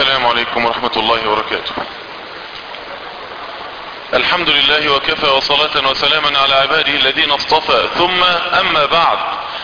السلام عليكم ورحمة الله وبركاته الحمد لله وكفى وصلاة وسلاما على عباده الذين اصطفى ثم اما بعد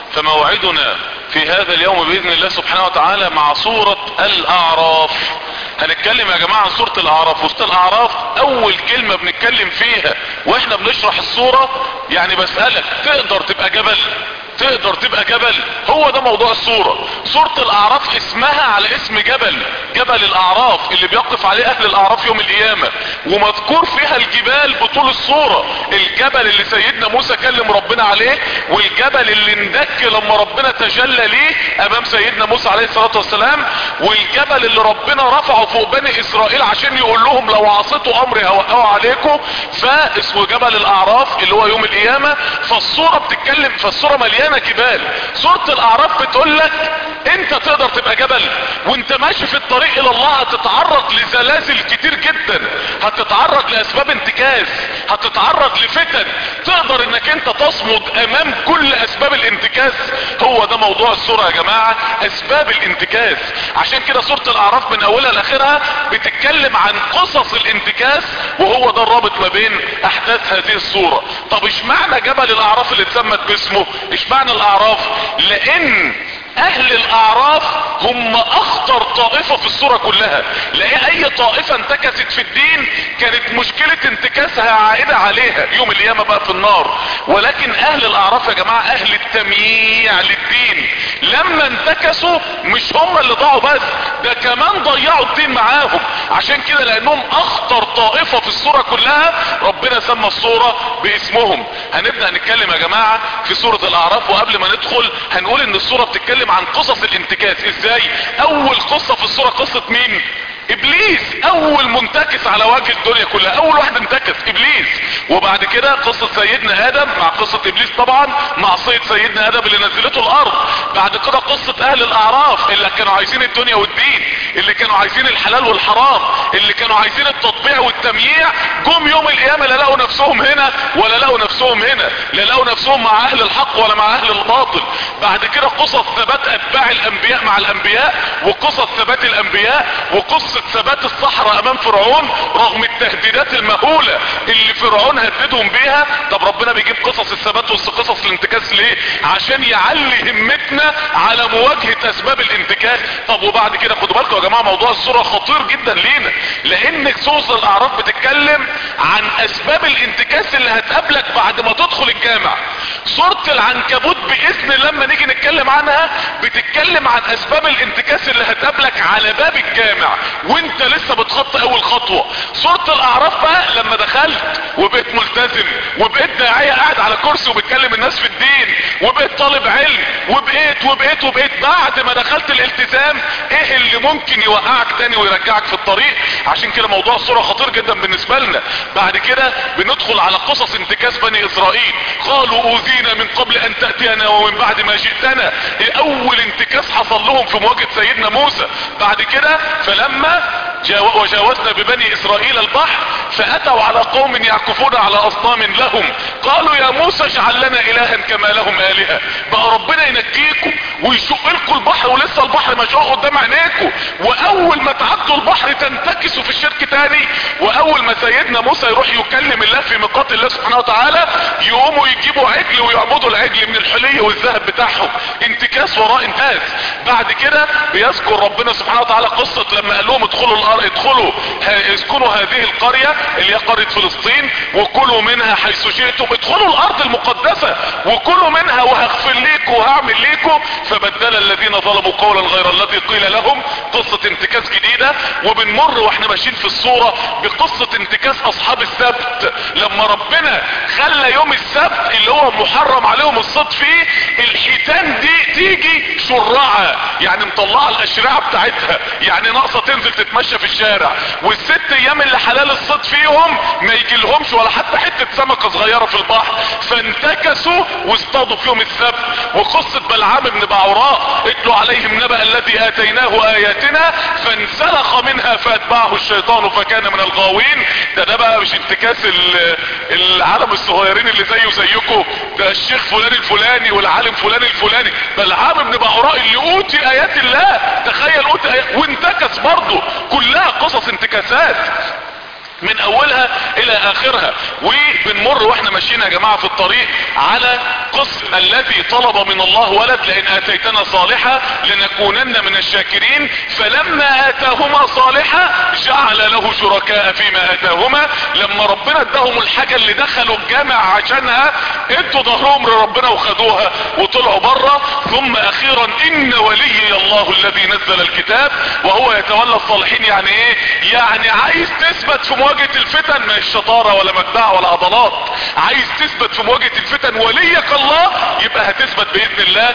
فموعدنا في هذا اليوم باذن الله سبحانه وتعالى مع سورة الاعراف هنتكلم يا جماعة عن سورة الاعراف وسورة الاعراف اول كلمة بنتكلم فيها واحنا بنشرح السورة يعني بسألك تقدر تبقى جبل تقدر تبقى جبل هو ده موضوع الصورة صورة الاعراف اسمها على اسم جبل جبل الاعراف اللي بيقف عليه اهل الاعراف يوم القيامة ومذكور فيها الجبال بطول الصورة الجبل اللي سيدنا موسى كلم ربنا عليه والجبل اللي اندك لما ربنا تجلى ليه امام سيدنا موسى عليه الصلاة والسلام والجبل اللي ربنا رفعه فوق بني اسرائيل عشان يقول لهم لو عصيتوا امري هوقعوا عليكم فاسمه جبل الاعراف اللي هو يوم القيامة فالصورة بتتكلم فالصورة مليانة جبال سورة الاعراف بتقول لك انت تقدر تبقى جبل وانت ماشي في الطريق الى الله هتتعرض لزلازل كتير جدا هتتعرض لاسباب انتكاس هتتعرض لفتن تقدر انك انت تصمد امام كل اسباب الانتكاس هو ده موضوع السورة يا جماعة اسباب الانتكاس عشان كده سورة الاعراف من اولها لاخرها بتتكلم عن قصص الانتكاس وهو ده الرابط ما بين احداث هذه الصورة طب اشمعنى جبل الاعراف اللي اتسمت باسمه اشمعنى الاعراف لان اهل الاعراف هم اخطر طائفة في الصورة كلها لان اي طائفة انتكست في الدين كانت مشكلة انتكاسها عائدة عليها يوم القيامة بقى في النار ولكن اهل الاعراف يا جماعة اهل التمييع للدين لما انتكسوا مش هم اللي ضاعوا بس ده كمان ضيعوا الدين معاهم عشان كده لانهم اخطر طائفة في الصورة كلها ربنا سمى الصورة باسمهم هنبدأ نتكلم يا جماعة في سورة الاعراف وقبل ما ندخل هنقول ان الصورة بتتكلم عن قصص الانتكاس ازاي اول قصة في الصورة قصة مين ابليس اول منتكس على وجه الدنيا كلها اول واحد انتكس ابليس وبعد كده قصة سيدنا ادم مع قصة ابليس طبعا معصية سيدنا ادم اللي نزلته الارض بعد كده قصة اهل الاعراف اللي كانوا عايزين الدنيا والدين اللي كانوا عايزين الحلال والحرام اللي كانوا عايزين التطبيع والتمييع جم يوم القيامة لا لقوا نفسهم هنا ولا لقوا نفسهم هنا لا لقوا نفسهم مع اهل الحق ولا مع اهل الباطل بعد كده قصص ثبات اتباع الانبياء مع الانبياء وقصص ثبات الانبياء وقصة ثبات الصحراء امام فرعون رغم التهديدات المهولة اللي فرعون هددهم بيها طب ربنا بيجيب قصص الثبات وقصص الانتكاس ليه عشان يعلي همتنا على مواجهة اسباب الانتكاس طب وبعد كده خدوا بالكم يا جماعة موضوع الصورة خطير جدا لينا لان سورة الاعراف بتتكلم عن اسباب الانتكاس اللي هتقابلك بعد ما تدخل الجامع سورة العنكبوت باذن لما نيجي نتكلم عنها بتتكلم عن اسباب الانتكاس اللي هتقابلك على باب الجامع وانت لسه بتخطي اول خطوة سورة الاعراف بقى لما دخلت وبقيت ملتزم وبقيت داعية قاعد على كرسي وبتكلم الناس في الدين وبقيت طالب علم وبقيت وبقيت وبقيت بعد ما دخلت الالتزام ايه اللي ممكن يوقعك تاني ويرجعك في الطريق عشان كده موضوع الصورة خطير جدا بالنسبة لنا بعد كده بندخل على قصص انتكاس بني اسرائيل قالوا اوذينا من قبل ان تأتينا ومن بعد ما جئتنا اول انتكاس حصل لهم في مواجهة سيدنا موسى بعد كده فلما وجاوزنا ببني اسرائيل البحر فاتوا على قوم يعكفون على اصنام لهم قالوا يا موسى اجعل لنا الها كما لهم الهة بقى ربنا ينجيكم ويشق لكم البحر ولسه البحر مشوق قدام عينيكم واول ما تعدوا البحر تنتكسوا في الشرك تاني واول ما سيدنا موسى يروح يكلم الله في ميقات الله سبحانه وتعالى يقوموا يجيبوا عجل ويعبدوا العجل من الحلية والذهب بتاعهم انتكاس وراء انتاس بعد كده بيذكر ربنا سبحانه وتعالى قصة لما قال لهم ادخلوا الارض ادخلوا اسكنوا هذه القرية اللي هي قرية فلسطين وكلوا منها حيث شئتم ادخلوا الارض المقدسة وكلوا منها وهغفر ليكم وهعمل ليكم فبدل الذين ظلموا قولا غير الذي قيل لهم قصة انتكاس جديدة وبنمر واحنا ماشيين في الصورة بقصة انتكاس اصحاب السبت لما ربنا خلى يوم السبت اللي هو محرم عليهم الصيد فيه الحيتان دي تيجي شرعة يعني مطلعة الاشرعة بتاعتها يعني ناقصة تنزل تتمشى في الشارع والست ايام اللي حلال الصيد فيهم ما يجيلهمش ولا حتى حتة سمكة صغيرة في البحر فانتكسوا واصطادوا في يوم السبت وقصة بلعام بن بعوراء اتلوا عليهم نبأ الذي اتيناه اياتنا فانسلخ منها فاتبعه الشيطان فكان من الغاوين ده ده بقى مش انتكاس العالم الصغيرين اللي زيه زيكم ده الشيخ فلان الفلاني والعالم فلان الفلاني بلعام بن بعوراء اللي اوتي ايات الله تخيل اوتي ايات وانتكس برضه كلها قصص انتكاسات من اولها الى اخرها وبنمر واحنا ماشيين يا جماعة في الطريق على قصة الذي طلب من الله ولد لان اتيتنا صالحة لنكونن من الشاكرين فلما اتاهما صالحة جعل له شركاء فيما اتاهما لما ربنا اداهم الحاجة اللي دخلوا الجامع عشانها ادوا ظهرهم لربنا وخدوها وطلعوا بره ثم اخيرا ان ولي الله الذي نزل الكتاب وهو يتولى الصالحين يعني ايه يعني عايز تثبت في مواجهة الفتن ما الشطارة ولا مجدع ولا عضلات عايز تثبت في مواجهة الفتن وليك الله يبقى هتثبت باذن الله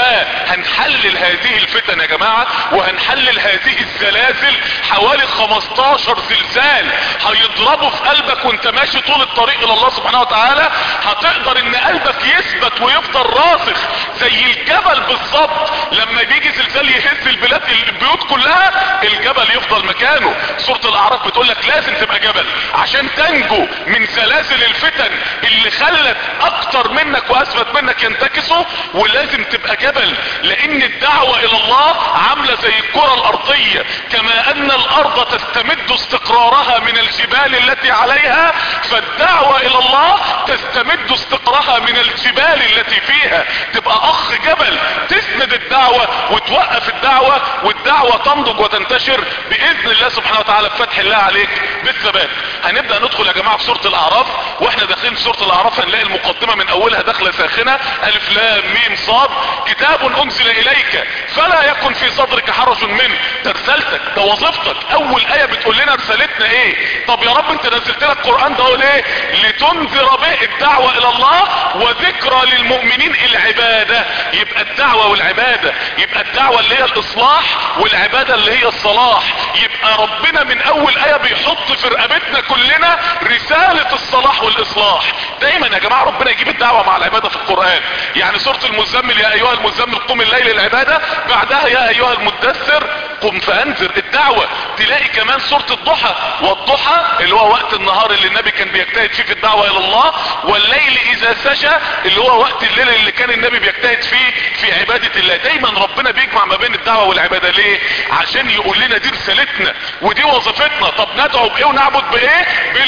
فهنحلل هذه الفتن يا جماعة وهنحلل هذه الزلازل حوالي 15 زلزال هيضربوا في قلبك وانت ماشي طول الطريق الى الله سبحانه وتعالى هتقدر ان قلبك يثبت ويفضل راسخ زي الجبل بالظبط لما بيجي زلزال يهز البلاد البيوت كلها الجبل يفضل مكانه سورة الاعراف بتقول لك لازم تبقى جبل عشان تنجو من سلاسل الفتن اللي خلت اكتر منك واثبت منك ينتكسوا ولازم تبقى جبل لان الدعوة الى الله عاملة زي الكرة الارضية كما ان الارض تستمد استقرارها من الجبال التي عليها فالدعوة الى الله تستمد استقرارها من الجبال التي فيها تبقى اخ جبل تسند الدعوة وتوقف الدعوة والدعوة تنضج وتنتشر باذن الله سبحانه وتعالى بفتح الله عليك بالثبات هنبدأ ندخل يا جماعة في سورة الاعراف واحنا داخلين في سورة الاعراف هنلاقي المقدمة من اولها داخلة ساخنة الف لام ميم صاد كتاب انزل اليك فلا يكن في صدرك حرج منه ده رسالتك ده وظيفتك اول ايه بتقول لنا رسالتنا ايه طب يا رب انت نزلت لنا القرآن ده ليه لتنذر به الدعوة الى الله وذكرى للمؤمنين العبادة يبقى الدعوة والعبادة يبقى الدعوة اللي هي الاصلاح والعبادة اللي هي الصلاح يبقى ربنا من اول ايه بيحط في رقبتنا كلنا رسالة الصلاح والاصلاح دايما يا جماعة ربنا يجيب الدعوة مع العبادة في القرآن يعني سورة المزمل يا ايها المزمل قم الليل العبادة بعدها يا ايها المدثر قم فانذر الدعوة تلاقي كمان سورة الضحى والضحى اللي هو وقت النهار اللي النبي كان بيجتهد فيه في الدعوة الى الله والليل اذا سجى اللي هو وقت الليل اللي كان النبي بيجتهد فيه في عبادة الله دايما ربنا بيجمع ما بين الدعوة والعبادة ليه عشان يقول لنا دي رسالتنا ودي وظيفتنا طب ندعو بايه ونعبد بايه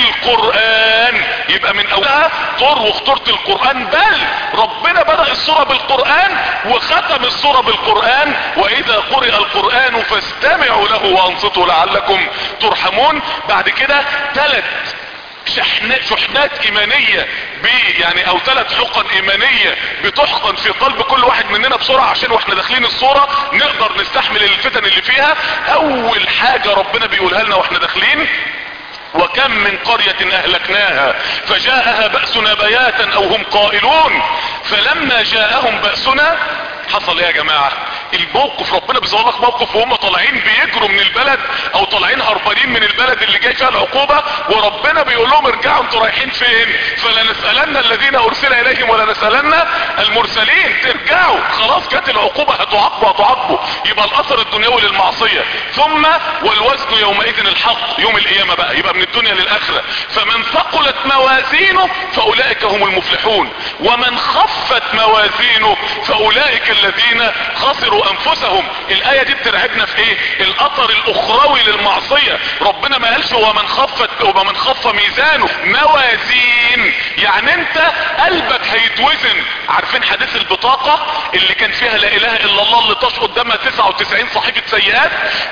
بالقرآن يبقى من اولها طر وخطورة القرآن بل ربنا بدأ السورة بالقرآن وختم السورة بالقرآن واذا قرئ القرآن فاستمعوا له وانصتوا لعلكم ترحمون بعد كده ثلاث شحنات, شحنات ايمانية ب يعني او ثلاث حقن ايمانية بتحقن في قلب كل واحد مننا بسرعة عشان واحنا داخلين الصورة نقدر نستحمل الفتن اللي فيها اول حاجة ربنا بيقولها لنا واحنا داخلين وكم من قرية اهلكناها فجاءها بأسنا بياتا او هم قائلون فلما جاءهم بأسنا حصل ايه يا جماعة الموقف ربنا بيظهر لك موقف وهم طالعين بيجروا من البلد او طالعين هربانين من البلد اللي جاي فيها العقوبة وربنا بيقول لهم ارجعوا انتوا رايحين فين فلنسألن الذين ارسل اليهم ولنسألن المرسلين ترجعوا خلاص جت العقوبة هتعاقبوا هتعاقبوا يبقى الاثر الدنيوي للمعصية ثم والوزن يومئذ الحق يوم القيامة بقى يبقى من الدنيا للاخرة فمن ثقلت موازينه فاولئك هم المفلحون ومن خفت موازينه فاولئك الذين خسروا انفسهم الاية دي بترعبنا في ايه الاثر الاخروي للمعصية ربنا ما قالش ومن خفت ومن خف ميزانه موازين يعني انت قلبك هيتوزن عارفين حديث البطاقة اللي كان فيها لا اله الا الله اللي طاش قدامها 99 صحيفة سيئات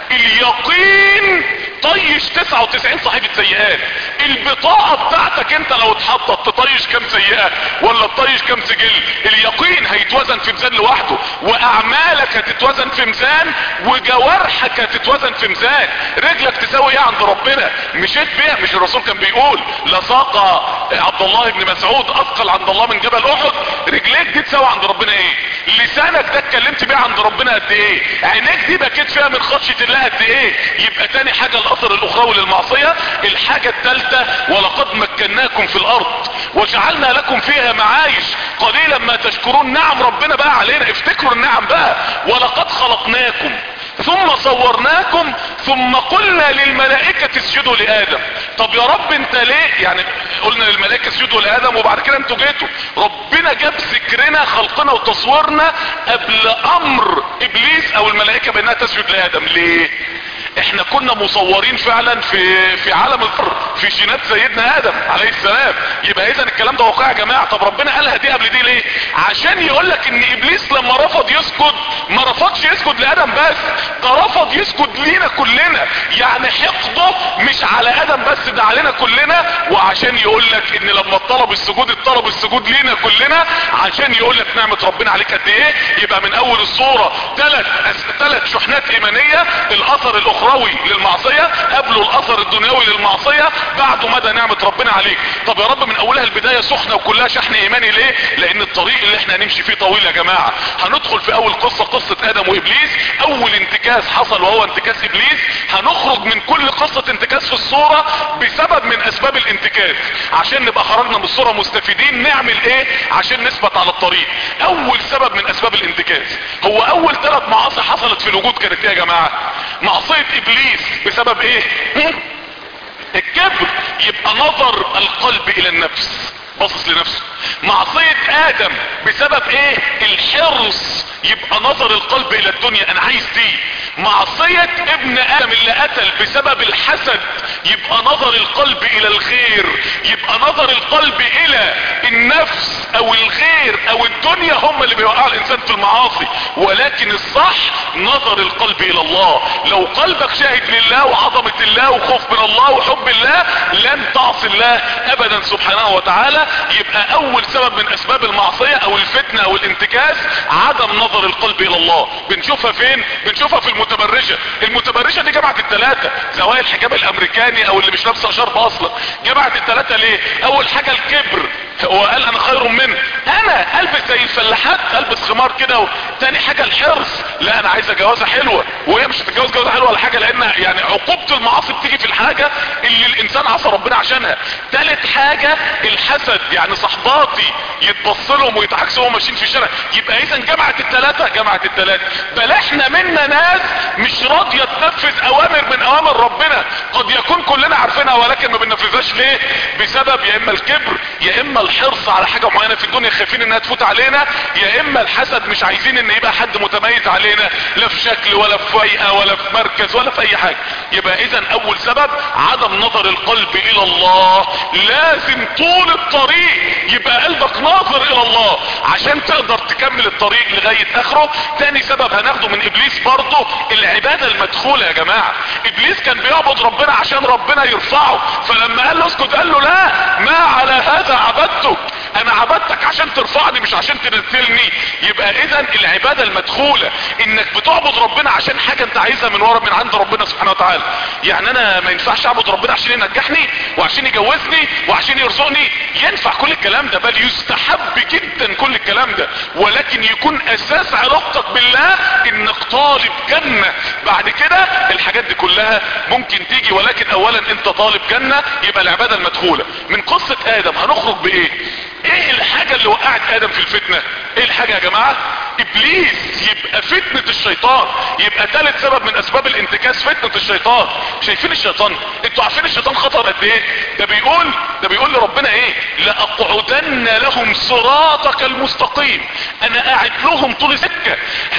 اليقين طيش 99 صحيفة سيئات البطاقة بتاعتك انت لو اتحطت تطيش كام سيئة ولا تطيش كام سجل اليقين هيتوزن في ميزان لوحده واعمالك هتتوزن في ميزان وجوارحك هتتوزن في ميزان رجلك تساوي ايه عند ربنا مشيت بيها مش الرسول كان بيقول لساق عبد الله بن مسعود اثقل عند الله من جبل احد رجليك دي تساوي عند ربنا ايه لسانك ده اتكلمت بيه عند ربنا قد ايه عينيك دي بكيت فيها من خشية الله قد ايه يبقى تاني حاجة الاثر الاخروي للمعصية الحاجة التالتة ولقد مكناكم في الارض وجعلنا لكم فيها معايش قليلا ما تشكرون نعم ربنا بقى علينا افتكروا النعم بقى ولقد خلقناكم ثم صورناكم ثم قلنا للملائكة اسجدوا لآدم طب يا رب انت ليه يعني قلنا للملائكة اسجدوا لآدم وبعد كده انتوا جيتوا ربنا جاب ذكرنا خلقنا وتصويرنا قبل امر ابليس او الملائكة بانها تسجد لآدم ليه احنا كنا مصورين فعلا في في عالم الذر في جينات سيدنا ادم عليه السلام يبقى اذا الكلام ده واقع يا جماعه طب ربنا قالها دي قبل دي ليه عشان يقول لك ان ابليس لما رفض يسجد ما رفضش يسجد لادم بس ده رفض يسجد لينا كلنا يعني حقده مش على ادم بس ده علينا كلنا وعشان يقول لك ان لما طلب السجود الطلب السجود لينا كلنا عشان يقول لك نعمه ربنا عليك قد ايه يبقى من اول الصوره ثلاث ثلاث شحنات ايمانيه الاثر الاخروي للمعصيه قبله الاثر الدنيوي للمعصيه بعده مدى نعمه ربنا عليك طب يا رب من اولها البدايه سخنه وكلها شحن ايماني ليه لان الطريق اللي احنا هنمشي فيه طويل يا جماعه هندخل في اول قصه قصه ادم وابليس اول انتكاس حصل وهو انتكاس ابليس هنخرج من كل قصه انتكاس في الصوره بسبب من اسباب الانتكاس عشان نبقى خرجنا من الصوره مستفيدين نعمل ايه عشان نثبت على الطريق اول سبب من اسباب الانتكاس هو اول ثلاث معاصي حصلت في الوجود كانت ايه يا جماعه معصيه ابليس بسبب ايه الكبر يبقى نظر القلب الى النفس باصص لنفسه معصية ادم بسبب ايه الحرص يبقى نظر القلب الى الدنيا انا عايز دي معصية ابن ادم اللي قتل بسبب الحسد يبقى نظر القلب الى الخير يبقى نظر القلب الى النفس او الخير او الدنيا هم اللي بيوقعوا الانسان في المعاصي ولكن الصح نظر القلب الى الله لو قلبك شاهد لله وعظمة الله وخوف من الله وحب الله لن تعصي الله ابدا سبحانه وتعالى يبقى اول سبب من اسباب المعصية او الفتنة او الانتكاس عدم نظر القلب الى الله بنشوفها فين بنشوفها في المتبرجة المتبرجة دي جمعت التلاتة سواء الحجاب الامريكاني او اللي مش لابسه شرب اصلا جمعت التلاتة ليه اول حاجة الكبر هو قال انا خير منه انا البس زي الفلاحات البس خمار كده و... تاني حاجة الحرص لا انا عايزة جوازة حلوة وهي مش هتتجوز جوازة حلوة ولا حاجة لان يعني عقوبة المعاصي بتيجي في الحاجة اللي الانسان عصى ربنا عشانها تالت حاجة الحسد يعني صحباتي يتبص لهم ويتعكسوا وهم ماشيين في الشارع يبقى اذا جمعت التلاتة جمعت التلاتة بل احنا منا ناس مش راضية تنفذ اوامر من اوامر ربنا قد يكون كلنا عارفينها ولكن ما بننفذهاش ليه بسبب يا اما الكبر يا اما الحرص على حاجة معينة في الدنيا خايفين انها تفوت علينا يا اما الحسد مش عايزين ان يبقى حد متميز علينا لا في شكل ولا في فيئة ولا في مركز ولا في اي حاجة يبقى اذا اول سبب عدم نظر القلب الى الله لازم طول الطريق يبقى قلبك ناظر الى الله عشان تقدر تكمل الطريق لغاية اخره تاني سبب هناخده من ابليس برضه العبادة المدخولة يا جماعة ابليس كان بيعبد ربنا عشان ربنا يرفعه فلما قال له اسكت قال له لا ما على هذا عبدتك انا عبدتك عشان ترفعني مش عشان تنزلني يبقى اذا العبادة المدخولة انك بتعبد ربنا عشان حاجة انت عايزها من ورا من عند ربنا سبحانه وتعالى يعني انا ما ينفعش اعبد ربنا عشان ينجحني وعشان يجوزني وعشان يرزقني ينفع كل الكلام ده بل يستحب جدا كل الكلام ده ولكن يكون اساس علاقتك بالله انك طالب جنة بعد كده الحاجات دي كلها ممكن تيجي ولكن اولا انت طالب جنة يبقى العبادة المدخولة من قصة ادم هنخرج بايه ايه الحاجة اللي وقعت ادم في الفتنة ايه الحاجة يا جماعة ابليس يبقى فتنة الشيطان يبقى ثالث سبب من اسباب الانتكاس فتنة الشيطان شايفين الشيطان انتوا عارفين الشيطان خطر قد ايه ده بيقول ده بيقول لربنا ايه لاقعدن لهم صراطك المستقيم انا قاعد لهم طول سكة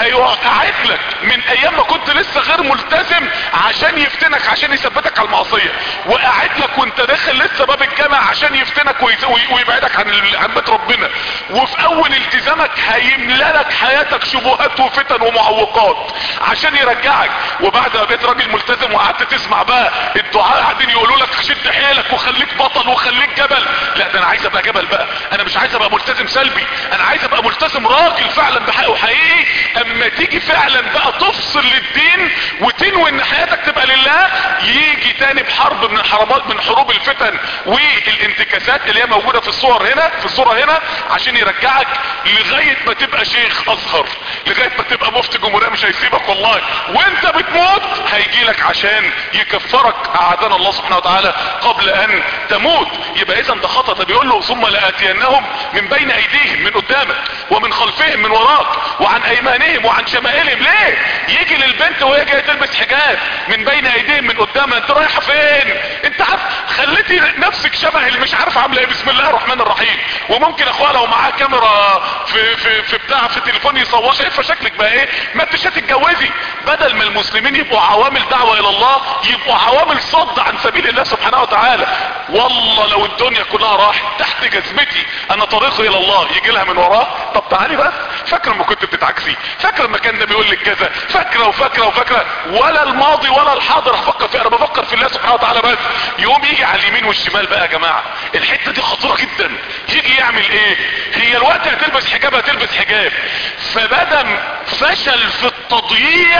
هيقعد لك من ايام ما كنت لسه غير ملتزم عشان يفتنك عشان يثبتك على المعصية وقاعد لك وانت داخل لسه باب الجامع عشان يفتنك ويبعدك عن عن بيت ربنا وفي اول التزامك هيملى لك حياتك شبهات وفتن ومعوقات عشان يرجعك وبعد ما بقيت راجل ملتزم وقعدت تسمع بقى الدعاء قاعدين يقولوا لك شد حيلك وخليك بطل وخليك جبل لا ده انا عايز ابقى جبل بقى انا مش عايز ابقى ملتزم سلبي انا عايز ابقى ملتزم راجل فعلا بحقه حقيقي اما تيجي فعلا بقى تفصل للدين وتنوي ان حياتك تبقى لله يجي تاني بحرب من الحربات من حروب الفتن والانتكاسات اللي هي موجودة في الصور هنا في الصورة هنا عشان يرجعك لغاية ما تبقى شيخ ازهر لغاية ما تبقى مفتي جمهورية مش هيسيبك والله وانت بتموت هيجي لك عشان يكفرك اعاذنا الله سبحانه وتعالى قبل ان تموت يبقى اذا ده خطأ ده بيقول له ثم لاتينهم من بين ايديهم من قدامك ومن خلفهم خلفهم من وراك وعن ايمانهم وعن شمائلهم ليه يجي للبنت وهي جايه تلبس حجاب من بين ايديهم من قدامها انت رايحه فين انت عارف خليتي نفسك شبه اللي مش عارف عامله ايه بسم الله الرحمن الرحيم وممكن اخوها لو معاه كاميرا في في في بتاع في تليفون يصور شايفه شكلك بقى ايه ما انتش هتتجوزي بدل ما المسلمين يبقوا عوامل دعوه الى الله يبقوا عوامل صد عن سبيل الله سبحانه وتعالى والله لو الدنيا كلها راحت تحت جزمتي انا طريقي الى الله يجي لها من وراه طب تعالي بس فاكره لما كنت بتتعكسي فاكره المكان ده بيقول لك كذا فاكره وفاكره وفاكره ولا الماضي ولا الحاضر هفكر فيه انا بفكر في الله سبحانه وتعالى بس يقوم يجي على اليمين والشمال بقى يا جماعه الحته دي خطيره جدا يجي يعمل ايه هي الوقت هتلبس حجاب هتلبس حجاب فبدم فشل في التضييع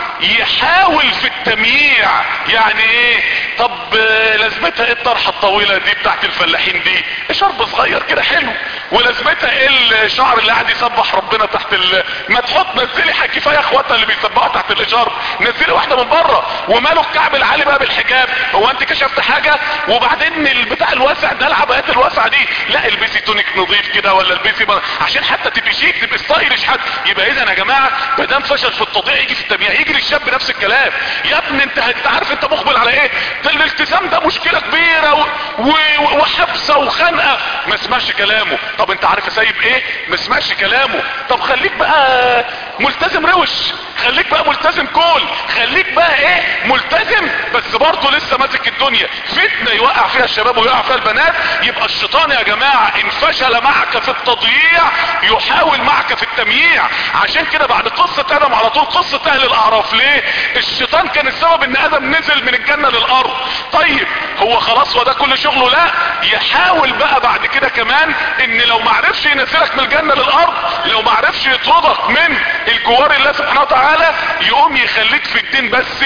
يحاول في التمييع يعني ايه طب آه، لازمتها ايه الطرحه الطويله دي بتاعت الفلاحين دي شرب صغير كده حلو ولازمتها ايه الشعر اللي قاعد يسبح ربنا تحت ال... ما تحط نزلي حاجة كفايه اخواتنا اللي بيسبحوا تحت الاشارب نزلي واحده من بره وماله الكعب العالي بقى بالحجاب هو انت كشفت حاجه وبعدين البتاع الواسع ده العبايات الواسعه دي لا البسي تونيك نظيف كده ولا البسي بر... عشان حتى تبقي شيك تبقي ستايلش حد يبقى اذا يا جماعه ما دام فشل في التضييع يجي في التبييع يجي للشاب نفس الكلام يا ابني انت انت عارف انت مقبل على ايه ده الالتزام ده مشكله كبيره و... و... وحبسه وخنقه ما اسمعش كلامه طب انت عارف سايب ايه ما اسمعش كلامه طب خليك بقى ملتزم روش خليك بقى ملتزم كول خليك بقى ايه ملتزم بس برضه لسه ماسك الدنيا فتنه يوقع فيها الشباب ويوقع فيها البنات يبقى الشيطان يا جماعه ان فشل معك في التضييع يحاول معك في التمييع عشان كده بعد قصه ادم على طول قصه اهل الاعراف ليه الشيطان كان السبب ان ادم نزل من الجنه للارض طيب هو خلاص وده كل شغله لا يحاول بقى بعد كده كمان ان لو معرفش ينزلك من الجنه للارض لو معرفش يطردك من الجوار الله سبحانه وتعالى يقوم يخليك في الدين بس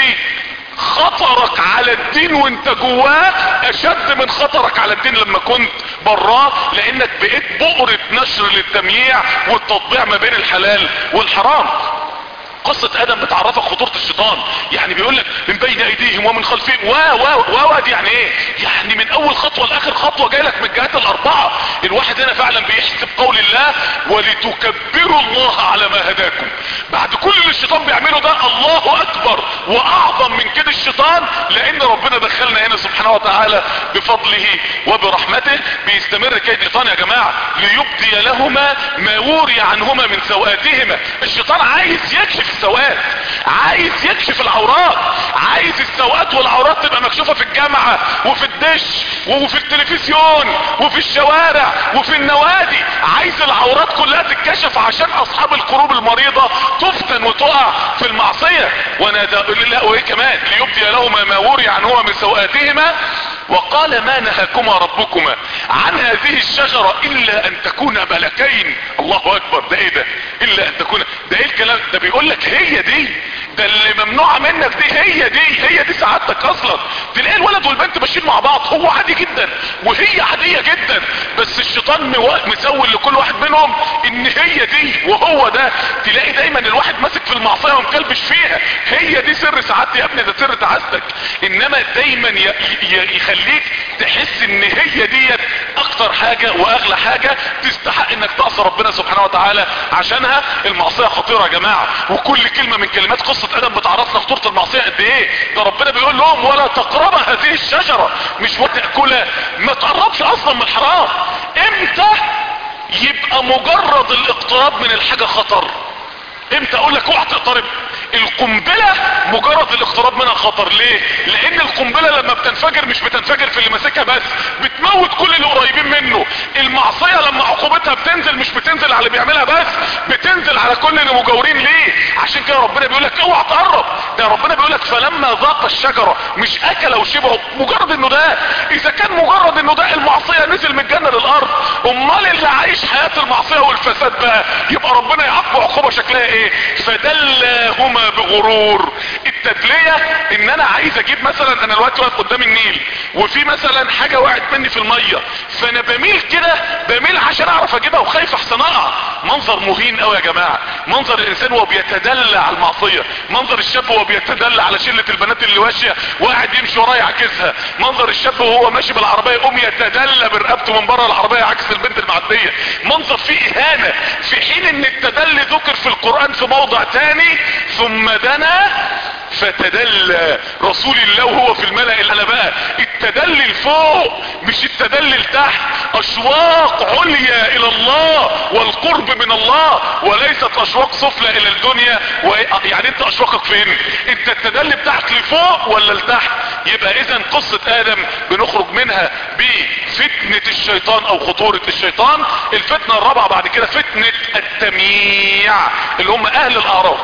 خطرك على الدين وانت جواه اشد من خطرك على الدين لما كنت براه لانك بقيت بؤرة نشر للتمييع والتطبيع ما بين الحلال والحرام قصة ادم بتعرفك خطورة الشيطان يعني بيقول لك من بين ايديهم ومن خلفهم و و و دي يعني ايه يعني من اول خطوة لاخر خطوة جاي لك من الجهات الاربعة الواحد هنا فعلا بيحسب قول الله ولتكبروا الله على ما هداكم بعد كل اللي الشيطان بيعمله ده الله اكبر واعظم من كده الشيطان لان ربنا دخلنا هنا سبحانه وتعالى بفضله وبرحمته بيستمر كيد الشيطان يا جماعة ليبدي لهما ما وري عنهما من سوآتهما الشيطان عايز يكشف السوءات عايز يكشف العورات عايز السوءات والعورات تبقى مكشوفة في الجامعة وفي الدش وفي التلفزيون وفي الشوارع وفي النوادي عايز العورات كلها تتكشف عشان اصحاب القلوب المريضة تفتن وتقع في المعصية ونادى لا وايه كمان ليبدي لهما ما وري عنهما من سوءاتهما وقال ما نهاكما ربكما عن هذه الشجرة الا ان تكونا ملكين الله اكبر ده ايه ده الا ان تكونا ده ايه الكلام ده بيقول لك هي دي ده اللي ممنوعة منك دي هي دي هي دي سعادتك اصلا تلاقي الولد والبنت ماشيين مع بعض هو عادي جدا وهي عادية جدا بس الشيطان موا- مسول لكل واحد منهم ان هي دي وهو ده تلاقي دايما الواحد ماسك في المعصية ومكلبش فيها هي دي سر سعادتي يا ابني ده سر تعاستك انما دايما ي- ي- يخليك تحس ان هي ديت اكتر حاجة واغلى حاجة تستحق انك تعصي ربنا سبحانه وتعالى عشانها المعصية خطيرة يا جماعة وكل كلمة من كلمات قصة ادم بتعرفنا خطورة المعصية قد ايه ده ربنا بيقول لهم ولا تقرب هذه الشجرة مش وتأكلها ما تقربش اصلا من الحرام امتى يبقى مجرد الاقتراب من الحاجة خطر امتى اقول لك اوعى تقترب القنبلة مجرد الاقتراب منها خطر ليه لان القنبلة لما بتنفجر مش بتنفجر في اللي ماسكها بس بتموت كل اللي قريبين منه المعصية لما عقوبتها بتنزل مش بتنزل على اللي بيعملها بس بتنزل على كل اللي مجاورين ليه عشان كده ربنا بيقول لك اوعى تقرب ده ربنا بيقول لك فلما ذاق الشجرة مش اكل وشبعه مجرد انه ده اذا كان مجرد انه ده المعصية نزل من الجنة للارض امال اللي عايش حياة المعصية والفساد بقى يبقى ربنا يعاقبه عقوبة شكلها ايه فدلاهما بغرور التدلية ان انا عايز اجيب مثلا انا دلوقتي واقف قدام النيل وفي مثلا حاجة وقعت مني في المية فانا بميل كده بميل عشان اعرف اجيبها وخايف احسن اقع منظر مهين قوي يا جماعة منظر الانسان وهو بيتدلى على المعصية منظر الشاب وهو بيتدلى على شلة البنات اللي ماشية وقاعد يمشي وراه يعكسها منظر الشاب وهو ماشي بالعربية يقوم يتدلى برقبته من بره العربية عكس البنت المعدية منظر فيه اهانة في حين ان التدلي ذكر في القرآن في موضع تاني ثم دنا فتدلى رسول الله وهو في الملأ الاعلى بقى التدلي لفوق مش التدلي لتحت اشواق عليا الى الله والقرب من الله وليست اشواق سفلى الى الدنيا و... يعني انت اشواقك فين انت التدلي بتاعك لفوق ولا لتحت يبقى اذا قصة ادم بنخرج منها بفتنة الشيطان او خطورة الشيطان الفتنة الرابعة بعد كده فتنة التمييع اللي هم اهل الاعراف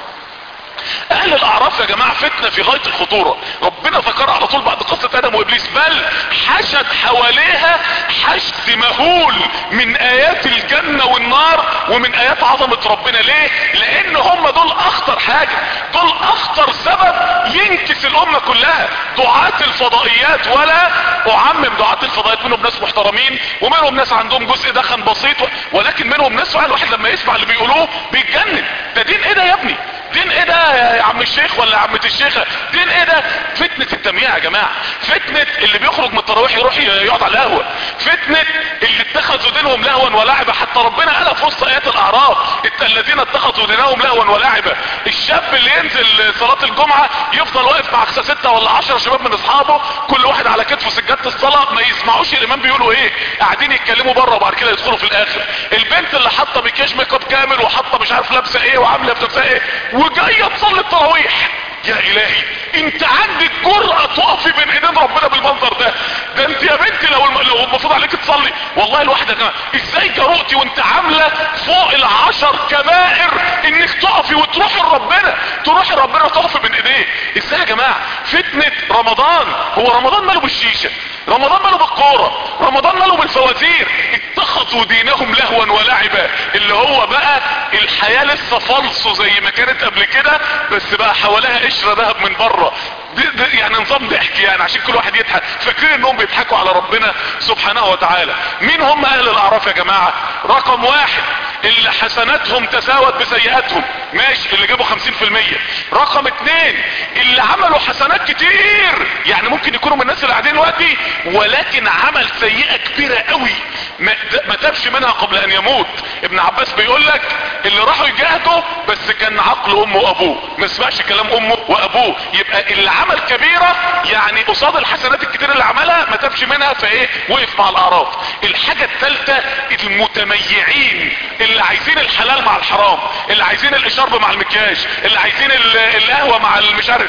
اهل الاعراف يا جماعة فتنة في غاية الخطورة ربنا ذكرها على طول بعد قصة ادم وابليس بل حشد حواليها حشد مهول من ايات الجنة والنار ومن ايات عظمة ربنا ليه لان هم دول اخطر حاجة دول اخطر سبب ينكس الامة كلها دعاة الفضائيات ولا اعمم دعاة الفضائيات منهم ناس محترمين ومنهم ناس عندهم جزء دخن بسيط ولكن منهم ناس فعلا الواحد لما يسمع اللي بيقولوه بيتجنن ده دين ايه ده يا ابني دين ايه ده يا عم الشيخ ولا عمة الشيخة دين ايه ده فتنة التمييع يا جماعة فتنة اللي بيخرج من التراويح يروح يقعد على القهوة فتنة اللي اتخذوا دينهم لهوا ولعبا حتى ربنا قالها في وسط ايات الاعراف الذين اتخذوا دينهم لهوا ولعبا الشاب اللي ينزل صلاة الجمعة يفضل واقف مع ستة ولا عشرة شباب من اصحابه كل واحد على كتفه سجادة الصلاة ما يسمعوش الامام بيقولوا ايه قاعدين يتكلموا بره وبعد كده يدخلوا في الاخر البنت اللي حاطه مكياج ميك اب كامل وحاطه مش عارف لابسه ايه وعامله في نفسها ايه وجايه تصلي التراويح يا الهي انت عندك جرأة تقفي بين ايدين ربنا بالمنظر ده ده انت يا بنتي لو الم... لو المفروض عليك تصلي والله الواحد يا جماعه ازاي جرؤتي وانت عامله فوق العشر كبائر انك تقفي وتروحي لربنا تروحي لربنا وتقفي بين ايديه ازاي يا جماعه فتنه رمضان هو رمضان ماله بالشيشه رمضان ماله بالكوره رمضان ماله بالفوازير اتخذوا دينهم لهوا ولعبا اللي هو بقى الحياه لسه فالصو زي ما كانت قبل كده بس بقى حواليها قشره ذهب من بره دي دي يعني نظام ضحك يعني عشان كل واحد يضحك فاكرين انهم بيضحكوا على ربنا سبحانه وتعالى مين هم اهل الاعراف يا جماعه رقم واحد اللي حسناتهم تساوت بسيئاتهم ماشي اللي جابوا خمسين في المية رقم اتنين اللي عملوا حسنات كتير يعني ممكن يكونوا من الناس اللي قاعدين دلوقتي ولكن عمل سيئة كبيرة قوي ما, ما تبش منها قبل ان يموت ابن عباس بيقول لك اللي راحوا يجاهدوا بس كان عقل امه وابوه ما سمعش كلام امه وابوه يبقى اللي عمل كبيرة يعني قصاد الحسنات الكتير اللي عملها ما تبش منها فايه وقف مع الاعراف الحاجة الثالثة المتميعين اللي عايزين الحلال مع الحرام اللي عايزين الاشارب مع المكياج اللي عايزين القهوة مع المش عارف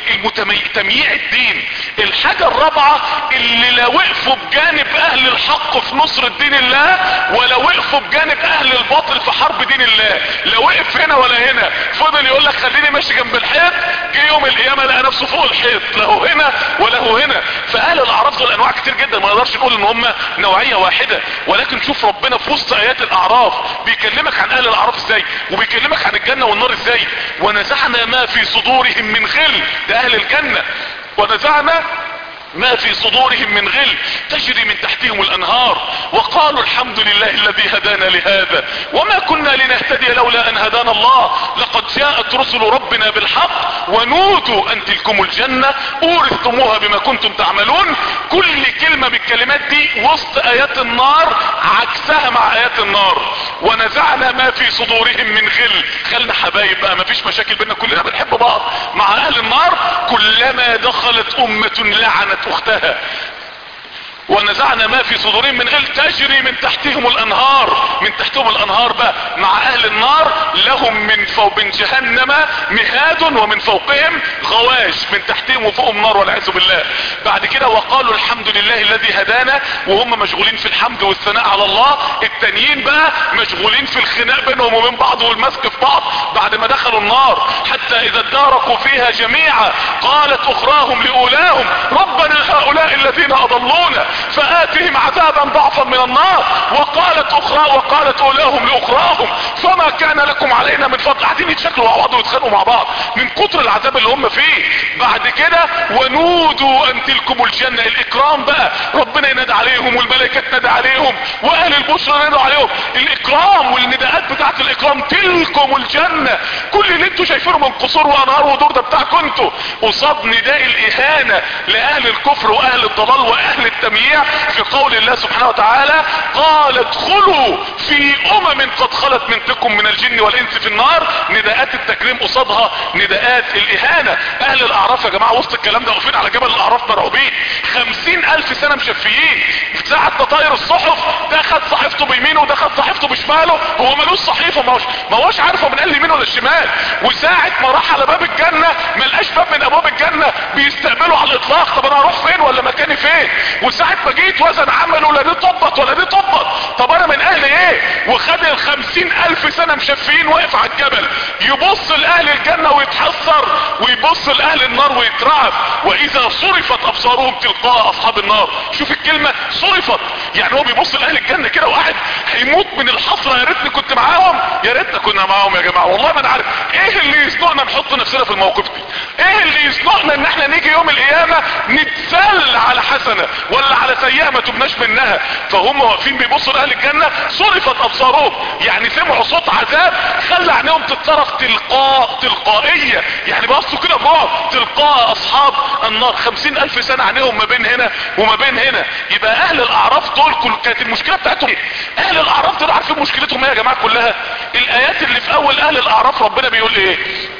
تمييع الدين الحاجة الرابعة اللي لا وقفوا بجانب اهل الحق في نصر دين الله ولا وقفوا بجانب اهل الباطل في حرب دين الله لا وقف هنا ولا هنا فضل يقول لك خليني ماشي جنب الحيط جه يوم القيامة لقى نفسه فوق الحيط له هنا وله هنا فاهل الاعراف دول انواع كتير جدا ما نقدرش نقول ان هم نوعية واحدة ولكن شوف ربنا في وسط ايات الاعراف بيكلمك عن اهل الاعراف ازاي وبيكلمك عن الجنة والنار ازاي ونزعنا ما في صدورهم من غل ده اهل الجنة ونزعنا ما في صدورهم من غل تجري من تحتهم الانهار وقالوا الحمد لله الذي هدانا لهذا وما كنا لنهتدي لولا ان هدانا الله لقد جاءت رسل ربنا بالحق ونودوا ان تلكم الجنة اورثتموها بما كنتم تعملون كل كلمة من الكلمات دي وسط ايات النار عكسها مع ايات النار ونزعنا ما في صدورهم من غل خلنا حبايب بقى ما فيش مشاكل بينا كلنا بنحب بعض مع اهل النار كلما دخلت امة لعنت اختها ونزعنا ما في صدورهم من غل تجري من تحتهم الانهار من تحتهم الانهار بقى مع اهل النار لهم من فوق من جهنم مهاد ومن فوقهم غواش من تحتهم وفوقهم نار والعياذ بالله بعد كده وقالوا الحمد لله الذي هدانا وهم مشغولين في الحمد والثناء على الله التانيين بقى مشغولين في الخناق بينهم وبين بعض والمسك في بعض بعد ما دخلوا النار حتى اذا اداركوا فيها جميعا قالت اخراهم لاولاهم ربنا هؤلاء الذين اضلونا فآتهم عذابا ضعفا من النار وقالت اخرى وقالت اولاهم لاخراهم فما كان لكم علينا من فضل قاعدين يتشكلوا مع بعض ويتخانقوا مع بعض من كتر العذاب اللي هم فيه بعد كده ونودوا ان تلكم الجنة الاكرام بقى ربنا ينادى عليهم والملائكة تنادى عليهم واهل البشرى ينادوا عليهم الاكرام والنداءات بتاعت الاكرام فريقا تلكم الجنة كل اللي انتوا شايفينه من قصور وانهار ودور ده بتاعكم انتوا قصاد نداء الاهانة لاهل الكفر واهل الضلال واهل التمييع في قول الله سبحانه وتعالى قال ادخلوا في امم قد خلت منكم من الجن والانس في النار نداءات التكريم قصادها نداءات الاهانة اهل الاعراف يا جماعة وسط الكلام ده واقفين على جبل الاعراف مرعوبين خمسين الف سنة مشفيين ساعة تطاير الصحف ده خد صحيفته بيمينه وده خد صحيفته بشماله هو ملوش صحيفة ما هوش ما هوش عارفه من قال اليمين ولا الشمال وساعة ما راح على باب الجنة ما لقاش باب من ابواب الجنة بيستقبله على الاطلاق طب انا اروح فين ولا مكاني فين وساعة ما جيت وزن عمله لا دي طبط ولا دي طبط طب انا من اهل ايه وخد الخمسين الف سنة مشفيين واقف على الجبل يبص لاهل الجنة ويتحسر ويبص لاهل النار ويترعب واذا صرفت ابصارهم تلقاء اصحاب النار شوف الكلمة صرفت يعني هو بيبص لاهل الجنة كده وقاعد هيموت من الحسرة يا ريتني كنت معاهم يا ريتنا كنا معاهم يا جماعة والله ما انا عارف ايه اللي يزنقنا نحط نفسنا في الموقف دي ايه اللي يزنقنا ان احنا نيجي يوم القيامة نتسل على حسنة ولا على سيئة ما تبناش منها فهم واقفين بيبصوا لاهل الجنة صرفت ابصارهم يعني سمعوا صوت عذاب خلى عينيهم تتصرف تلقاء تلقائية يعني بصوا كده برعب تلقاء اصحاب النار خمسين الف سنة عينيهم ما بين هنا وما بين هنا يبقى اهل الاعراف دول كل كانت المشكلة بتاعتهم ايه اهل الاعراف دول عارفين مشكلتهم ايه يا جماعة كلها الايات اللي في اول اهل الاعراف ربنا بيقول ايه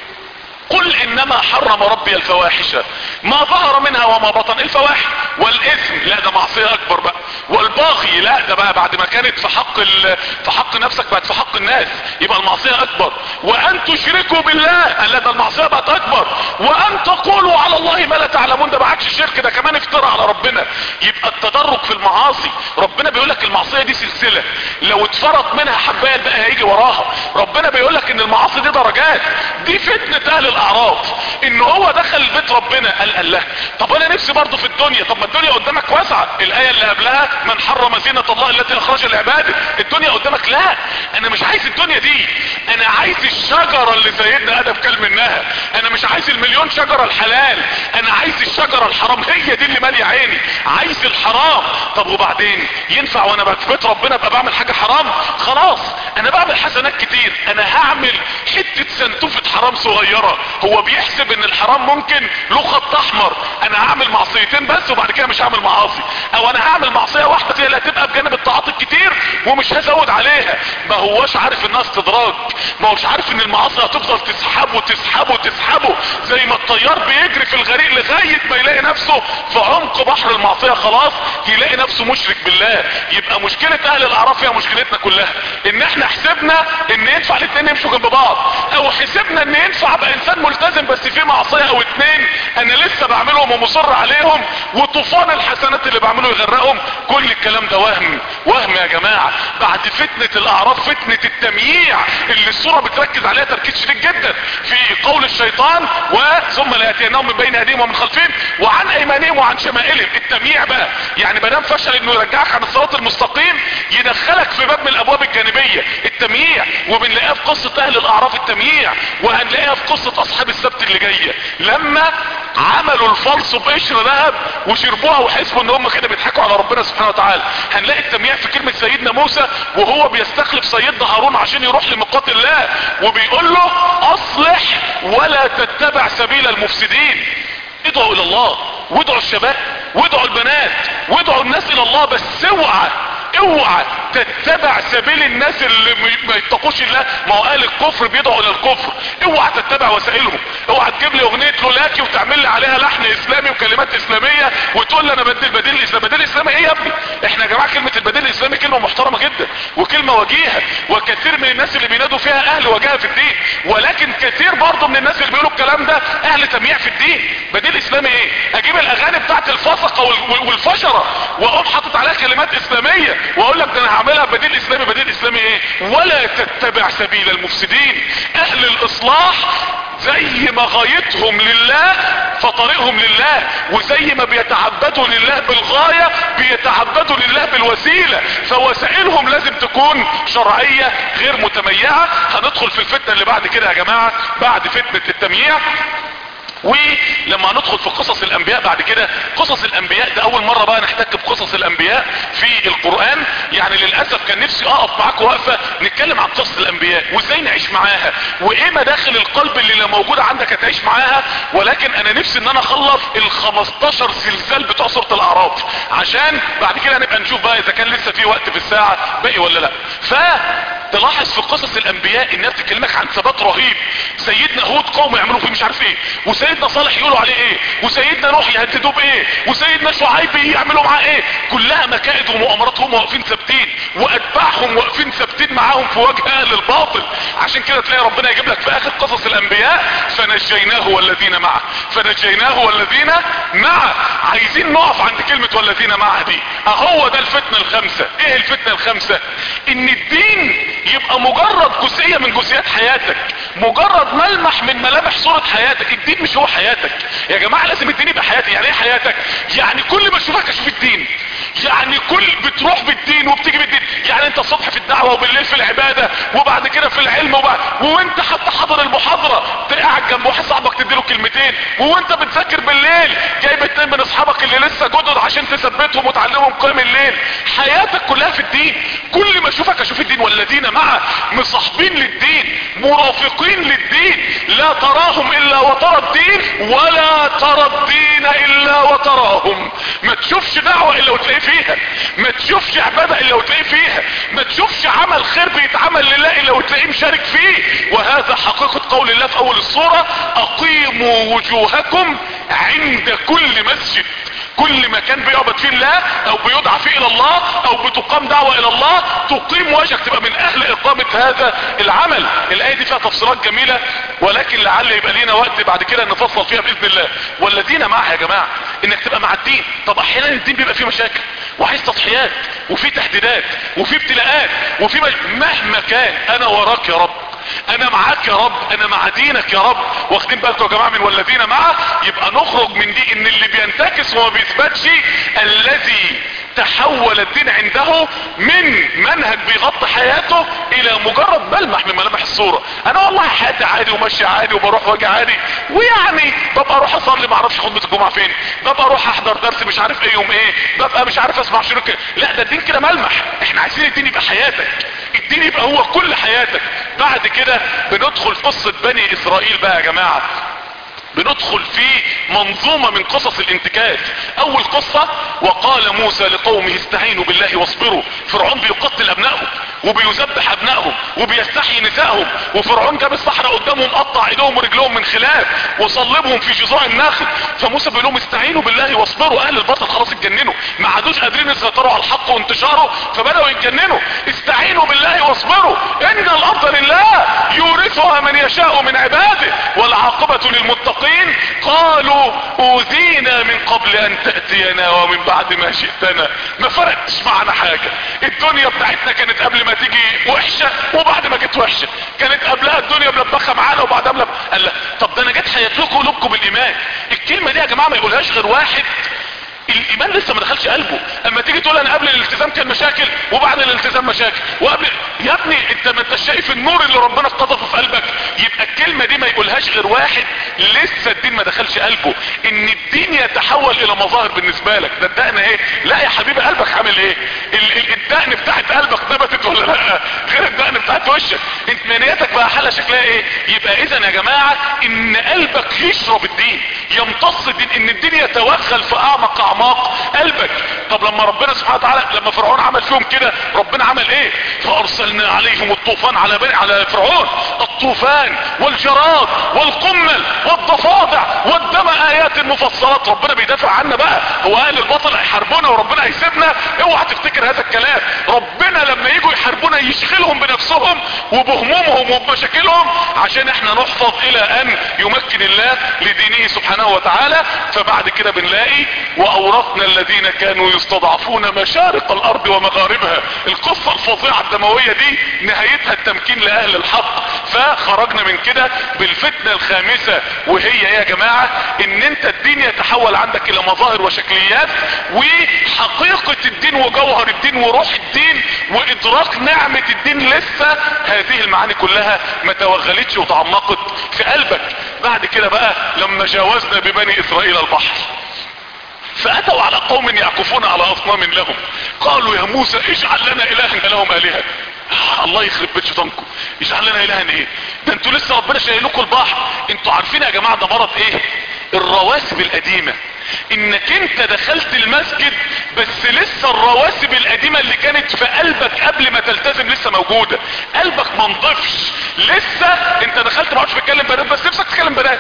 قل انما حرم ربي الفواحش ما ظهر منها وما بطن الفواحش والاثم لا ده معصية اكبر بقى والباغي لا ده بقى بعد ما كانت في حق ال... في حق نفسك بقت في حق الناس يبقى المعصية اكبر وان تشركوا بالله لا ده المعصية بقت اكبر وان تقولوا على الله ما لا تعلمون ده ما عادش شرك ده كمان افترى على ربنا يبقى التدرج في المعاصي ربنا بيقول لك المعصية دي سلسلة لو اتفرط منها حباية بقى هيجي وراها ربنا بيقول لك ان المعاصي دي درجات دي فتنة اهل الاعراف ان هو دخل بيت ربنا قال قال له طب انا نفسي برضه في الدنيا طب ما الدنيا قدامك واسعة الاية اللي قبلها من حرم زينة الله التي اخرج لعباده الدنيا قدامك لا انا مش عايز الدنيا دي انا عايز الشجرة اللي سيدنا ادم كل منها انا مش عايز المليون شجرة الحلال انا عايز الشجرة الحرام هي دي اللي مالية عيني عايز الحرام طب وبعدين ينفع وانا بقى في بيت ربنا ابقى بعمل حاجة حرام خلاص انا بعمل حسنات كتير انا هعمل حتة سنتوفة حرام صغيرة هو بيحسب ان الحرام ممكن له خط احمر انا هعمل معصيتين بس وبعد كده مش هعمل معاصي او انا هعمل معصية واحدة هي اللي هتبقى بجانب الطاعات الكتير ومش هزود عليها ما هوش عارف انها استدراج ما هوش عارف ان المعاصي هتفضل تسحبه تسحبه تسحبه زي ما الطيار بيجري في الغريق لغاية ما يلاقي نفسه في عمق بحر المعصية خلاص يلاقي نفسه مشرك بالله يبقى مشكلة اهل الاعراف هي مشكلتنا كلها ان احنا حسبنا ان ينفع الاتنين يمشوا جنب بعض او حسبنا ان ينفع ابقى انسان ملتزم بس في معصية او اتنين انا لسه بعملهم ومصر عليهم وطوفان الحسنات اللي بعمله يغرقهم كل الكلام ده وهم وهم يا جماعة بعد فتنة الاعراف فتنة التمييع اللي الصورة بتركز عليها تركيز شديد جدا في قول الشيطان وثم لياتينهم من بين ايديهم ومن خلفهم وعن ايمانهم وعن شمائلهم التمييع بقى يعني مادام فشل انه يرجعك عن الصراط المستقيم يدخلك في باب من الابواب الجانبية التمييع وبنلاقيها في قصة اهل الاعراف التمييع وهنلاقيها في قصة اصحاب السبت اللي جاية لما عملوا الفلس بقشر ذهب وشربوها وحسبوا ان هم كده بيضحكوا على ربنا سبحانه وتعالى هنلاقي التمييع في كلمة سيدنا موسى وهو بيستخلف سيدنا هارون عشان يروح لميقات الله وبيقول له اصلح ولا تتبع سبيل المفسدين ادعوا الى الله وادعوا الشباب وادعوا البنات وادعوا الناس الى الله بس اوعى اوعى تتبع سبيل الناس اللي ما يتقوش الله ما هو قال الكفر بيدعوا الى الكفر اوعى تتبع وسائلهم اوعى تجيب لي اغنيه لولاكي وتعمل لي عليها لحن اسلامي وكلمات اسلاميه وتقول لي انا بدل بديل الاسلام بديل الاسلامي ايه يا ابني احنا يا جماعه كلمه البديل الاسلامي كلمه محترمه جدا وكلمه وجيهه وكثير من الناس اللي بينادوا فيها اهل وجاهه في الدين ولكن كثير برضه من الناس اللي بيقولوا الكلام ده اهل تمييع في الدين بديل اسلامي ايه اجيب الاغاني بتاعت الفسقه والفشره واقوم حاطط عليها كلمات اسلاميه واقول لك ده انا هعملها بديل اسلامي بديل اسلامي ايه ولا تتبع سبيل المفسدين اهل الاصلاح زي ما غايتهم لله فطريقهم لله وزي ما بيتعبدوا لله بالغاية بيتعبدوا لله بالوسيلة فوسائلهم لازم تكون شرعية غير متميعة هندخل في الفتنة اللي بعد كده يا جماعة بعد فتنة التمييع ولما ندخل في قصص الانبياء بعد كده قصص الانبياء ده اول مرة بقى نحتك بقصص الانبياء في القرآن يعني للأسف كان نفسي اقف معاك وقفة نتكلم عن قصص الانبياء وازاي نعيش معاها وايه مداخل القلب اللي لو موجودة عندك هتعيش معاها ولكن انا نفسي ان انا اخلص ال 15 سلسال بتوع سورة الاعراف عشان بعد كده نبقى نشوف بقى اذا كان لسه في وقت في الساعة باقي ولا لا فتلاحظ في قصص الانبياء الناس تكلمك عن ثبات رهيب سيدنا هود قوم يعملوا فيه مش عارف ايه وسيدنا صالح يقولوا عليه ايه وسيدنا نوح يهددوه بايه وسيدنا شعيب يعملوا معاه ايه كلها مكائد ومؤامرات هم واقفين ثابتين واتباعهم واقفين ثابتين معاهم في وجه اهل الباطل عشان كده تلاقي ربنا يجيب لك في اخر قصص الانبياء فنجيناه والذين معه فنجيناه والذين معه عايزين نقف عند كلمة والذين معه دي اهو ده الفتنة الخمسة ايه الفتنة الخمسة ان الدين يبقى مجرد جزئية من جزئيات حياتك مجرد ملمح من ملامح صورة حياتك الدين مش هو حياتك يا جماعة لازم الدين يبقى حياتي يعني ايه حياتك يعني كل ما اشوفك اشوف الدين يعني كل بتروح بالدين وبتيجي بالدين يعني انت الصبح في الدعوة وبالليل في العبادة وبعد كده في العلم وبعد وانت حتى حاضر المحاضرة قاعد جنب واحد صاحبك تديله كلمتين وانت بتذاكر بالليل جايب اتنين من اصحابك اللي لسه جدد عشان تثبتهم وتعلمهم قيم الليل حياتك كلها في الدين كل ما اشوفك اشوف الدين والذين معه مصاحبين للدين مرافقين للدين لا تراهم الا وترى الدين ولا ترى الدين الا وتراهم ما تشوفش دعوة الا وتلاقيه فيها ما تشوفش عبادة الا وتلاقيه فيها ما تشوفش عمل خير بيتعمل لله الا وتلاقيه مشارك فيه وهذا حقيقة قول الله في اول الصورة اقيموا وجوهكم عند كل مسجد كل مكان بيعبد فيه الله او بيدعى فيه الى الله او بتقام دعوة الى الله تقيم وجهك تبقى من اهل اقامة هذا العمل الاية دي فيها تفسيرات جميلة ولكن لعل يبقى لينا وقت بعد كده نفصل فيها باذن الله والذين معها يا جماعة انك تبقى مع الدين طب احيانا الدين بيبقى فيه مشاكل وعايز تضحيات وفي تهديدات وفي ابتلاءات وفي مج... مهما كان انا وراك يا رب انا معاك يا رب انا مع دينك يا رب واخدين بالكم يا جماعه من والذين معه يبقى نخرج من دي ان اللي بينتكس وما بيثبتش الذي تحول الدين عنده من منهج بيغطي حياته الى مجرد ملمح من ملامح الصورة انا والله حياتي عادي وماشي عادي وبروح واجي عادي ويعني ببقى اروح اصلي ما اعرفش خطبة الجمعة فين ببقى اروح احضر درس مش عارف ايه يوم ايه ببقى مش عارف اسمع شركة لا ده الدين كده ملمح احنا عايزين الدين يبقى حياتك الدين يبقى هو كل حياتك بعد كده بندخل في قصة بني اسرائيل بقى يا جماعة بندخل في منظومة من قصص الانتكاس اول قصة وقال موسى لقومه استعينوا بالله واصبروا فرعون بيقتل ابنائهم وبيذبح ابنائهم وبيستحيي نسائهم وفرعون جاب الصحراء قدامهم قطع ايدهم ورجلهم من خلاف وصلبهم في جذوع النخل فموسى بيقول لهم استعينوا بالله واصبروا اهل الباطل خلاص اتجننوا ما عادوش قادرين يسيطروا على الحق وانتشاره فبداوا يتجننوا استعينوا بالله واصبروا ان الارض لله يورثها من يشاء من عباده والعاقبة للمتقين قالوا اوذينا من قبل ان تأتينا ومن بعد ما شئتنا ما فرقتش معنا حاجة الدنيا بتاعتنا كانت قبل ما تيجي وحشة وبعد ما جت وحشة كانت قبلها الدنيا ملبخة معانا وبعدها ملبخة قال لا طب ده انا جت حيات لكم قلوبكم بالايمان الكلمة دي يا جماعة ما يقولهاش غير واحد الايمان لسه ما دخلش قلبه اما تيجي تقول انا قبل الالتزام كان مشاكل وبعد الالتزام مشاكل وقبل يا ابني انت ما انت شايف النور اللي ربنا قذفه في قلبك يبقى الكلمه دي ما يقولهاش غير واحد لسه الدين ما دخلش قلبه ان الدين يتحول الى مظاهر بالنسبه لك ده الدقن ايه لا يا حبيبي قلبك عامل ايه ال- ال- الدقن بتاعت قلبك نبتت ولا لا غير الدقن بتاعت وشك انت نيتك بقى حالها شكلها ايه يبقى اذا يا جماعه ان قلبك يشرب الدين يمتص الدين ان الدين يتوغل في اعمق اعماق قلبك طب لما ربنا سبحانه وتعالى لما فرعون عمل فيهم كده ربنا عمل ايه فارسلنا عليهم الطوفان على بني على فرعون الطوفان والجراد والقمل والضفادع والدم ايات مفصلات ربنا بيدافع عنا بقى هو اهل الباطل هيحاربونا وربنا هيسيبنا اوعى تفتكر هذا الكلام ربنا لما يجوا يحاربونا يشغلهم بنفسهم وبهمومهم وبمشاكلهم عشان احنا نحفظ الى ان يمكن الله لدينه سبحانه وتعالى فبعد كده بنلاقي واورثنا الذين كانوا يستضعفون مشارق الارض ومغاربها القصة الفظيعة الدموية دي نهايتها التمكين لاهل الحق فخرجنا من كده بالفتنة الخامسة وهي ايه يا جماعة ان انت الدين يتحول عندك الى مظاهر وشكليات وحقيقة الدين وجوهر الدين وروح الدين وادراك نعمة الدين لسه هذه المعاني كلها ما توغلتش وتعمقت في قلبك بعد كده بقى لما جاوزنا ببني اسرائيل البحر فاتوا على قوم يعكفون على اصنام لهم قالوا يا موسى اجعل لنا الها لهم الهه الله يخرب بيت شيطانكم اجعل لنا الها ايه ده انتوا لسه ربنا شايل لكم البحر انتوا عارفين يا جماعه ده مرض ايه الرواسب القديمه انك انت دخلت المسجد بس لسه الرواسب القديمة اللي كانت في قلبك قبل ما تلتزم لسه موجودة قلبك ما نضفش لسه انت دخلت ما عادش بتكلم بنات بس نفسك تتكلم بنات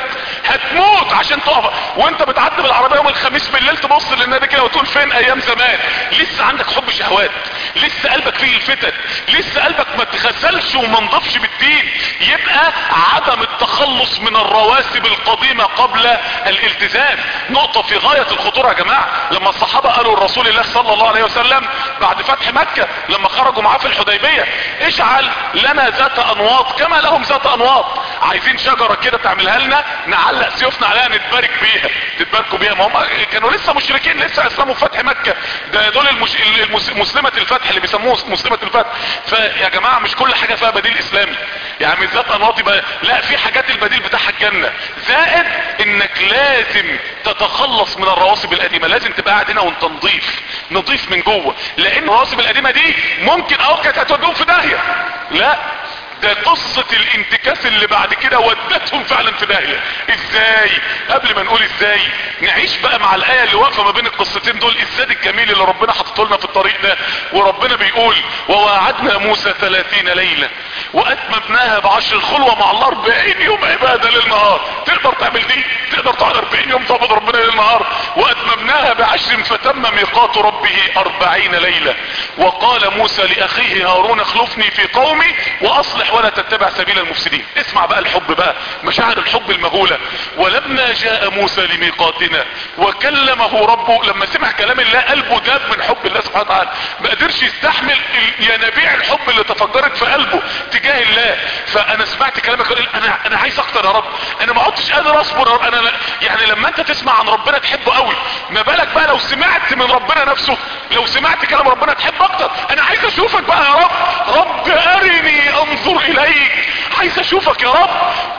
هتموت عشان تقف وانت بتعدي بالعربية يوم الخميس بالليل تبص للنبي كده وتقول فين ايام زمان لسه عندك حب شهوات لسه قلبك فيه الفتن لسه قلبك ما تغسلش وما نضفش بالدين يبقى عدم التخلص من الرواسب القديمة قبل الالتزام نقطة في غاية الخطورة يا جماعة لما الصحابة قالوا الرسول الله صلى الله عليه وسلم بعد فتح مكة لما خرجوا معاه في الحديبية اجعل لنا ذات انواط كما لهم ذات انواط عايزين شجرة كده تعملها لنا نعلق سيوفنا عليها نتبارك بيها تتباركوا بيها ما هم كانوا لسه مشركين لسه اسلموا في فتح مكة ده دول المش... المس... مسلمة الفتح اللي بيسموه مسلمة الفتح فيا جماعة مش كل حاجة فيها بديل اسلامي يعني مش ذات انواط يبقى لا في حاجات البديل بتاعها الجنة زائد انك لازم تتخلص من الرواسب القديمة لازم تبقى قاعد هنا وانت نضيف نضيف من جوه لان الرواسب القديمة دي ممكن اه كانت هتوديهم في داهية لا ده قصة الانتكاس اللي بعد كده ودتهم فعلا في داهية ازاي قبل ما نقول ازاي نعيش بقى مع الاية اللي واقفة ما بين القصتين دول الزاد الجميل اللي ربنا حاطط لنا في الطريق ده وربنا بيقول وواعدنا موسى 30 ليلة واتممناها بعشر الخلوة مع الله 40 يوم عبادة للنهار تقدر تعمل دي تقدر تقعد 40 يوم تعبد ربنا للنهار واتممناها بعشر فتم ميقات ربه 40 ليلة وقال موسى لاخيه هارون اخلفني في قومي واصلح ولا تتبع سبيل المفسدين اسمع بقى الحب بقى مشاعر الحب المهولة ولما جاء موسى لميقاتنا وكلمه ربه لما سمع كلام الله قلبه داب من حب الله سبحانه وتعالى ما قدرش يستحمل ينابيع الحب اللي تفجرت في قلبه تجاه الله فانا سمعت كلامك قال انا انا عايز اكتر يا رب انا ما عدتش قادر اصبر يا رب انا لا يعني لما انت تسمع عن ربنا تحبه قوي ما بالك بقى لو سمعت من ربنا نفسه لو سمعت كلام ربنا تحب اكتر انا عايز اشوفك بقى يا رب رب ارني انظر اليك عايز اشوفك يا رب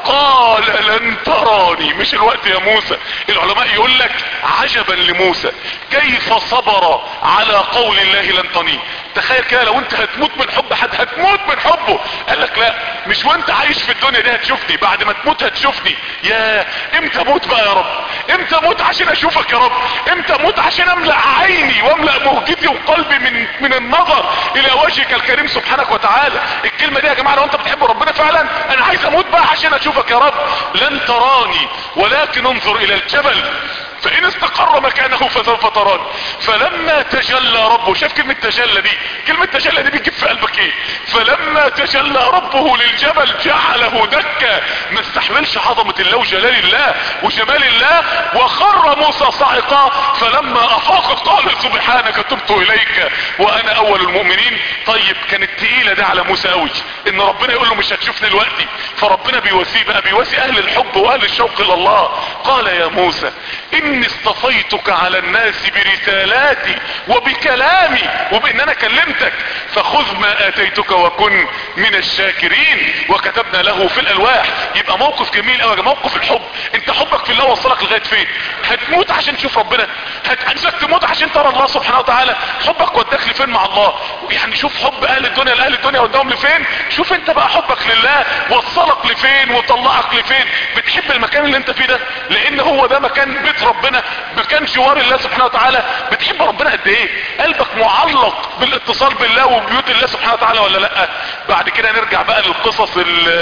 قال لن تراني مش الوقت يا موسى العلماء يقول لك عجبا لموسى كيف صبر على قول الله لن تراني تخيل كده لو انت هتموت من حب حد هتموت من حبه قال لك لا مش وانت عايش في الدنيا دي هتشوفني بعد ما تموت هتشوفني يا امتى اموت بقى يا رب امتى اموت عشان اشوفك يا رب امتى اموت عشان املأ عيني واملأ مهجتي وقلبي من من النظر الى وجهك الكريم سبحانك وتعالى الكلمة دي يا جماعة لو انت بتحب ربنا فعلا انا عايز اموت بقى عشان اشوفك يا رب لن تراني ولكن انظر الى الجبل فان استقر مكانه فسوف تراني فلما تجلى ربه شاف كلمة تجلى دي كلمة تجلى دي بتجيب في قلبك ايه فلما تجلى ربه للجبل جعله دكا ما استحملش عظمة الله وجلال الله وجمال الله وخر موسى صاعقا فلما افاق قال سبحانك تبت اليك وانا اول المؤمنين طيب كانت تقيلة دي على موسى قوي ان ربنا يقول له مش هتشوفني دلوقتي فربنا بيواسيه بقى بيواسي اهل الحب واهل الشوق الى الله قال يا موسى اني اصطفيتك على الناس برسالاتي وبكلامي وبان انا كلمتك فخذ ما اتيتك وكن من الشاكرين وكتبنا له في الالواح يبقى موقف جميل قوي موقف الحب انت حبك في الله وصلك لغايه فين هتموت عشان تشوف ربنا هتعجزك تموت عشان ترى الله سبحانه وتعالى حبك وداك لفين مع الله يعني شوف حب اهل الدنيا لاهل الدنيا وداهم لفين شوف انت بقى حبك لله وصلك لفين وطلعك لفين بتحب المكان اللي انت فيه ده لان هو ده مكان بيت ربنا مكان جوار الله سبحانه وتعالى بتحب ربنا قد ايه قلبك معلق بالاتصال بالله وبيوت الله سبحانه وتعالى ولا لا بعد كده نرجع بقى للقصص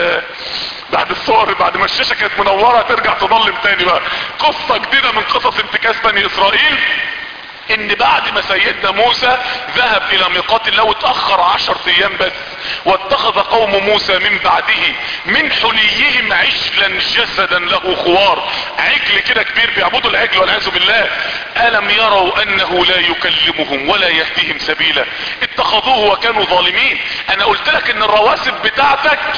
بعد الصور بعد ما الشاشة كانت منورة ترجع تضلم تاني بقى قصة جديدة من قصص انتكاس بني اسرائيل ان بعد ما سيدنا موسى ذهب الى ميقات الله واتأخر عشر ايام بس واتخذ قوم موسى من بعده من حليهم عجلا جسدا له خوار عجل كده كبير بيعبدوا العجل والعياذ بالله الم يروا انه لا يكلمهم ولا يهديهم سبيلا اتخذوه وكانوا ظالمين انا قلت لك ان الرواسب بتاعتك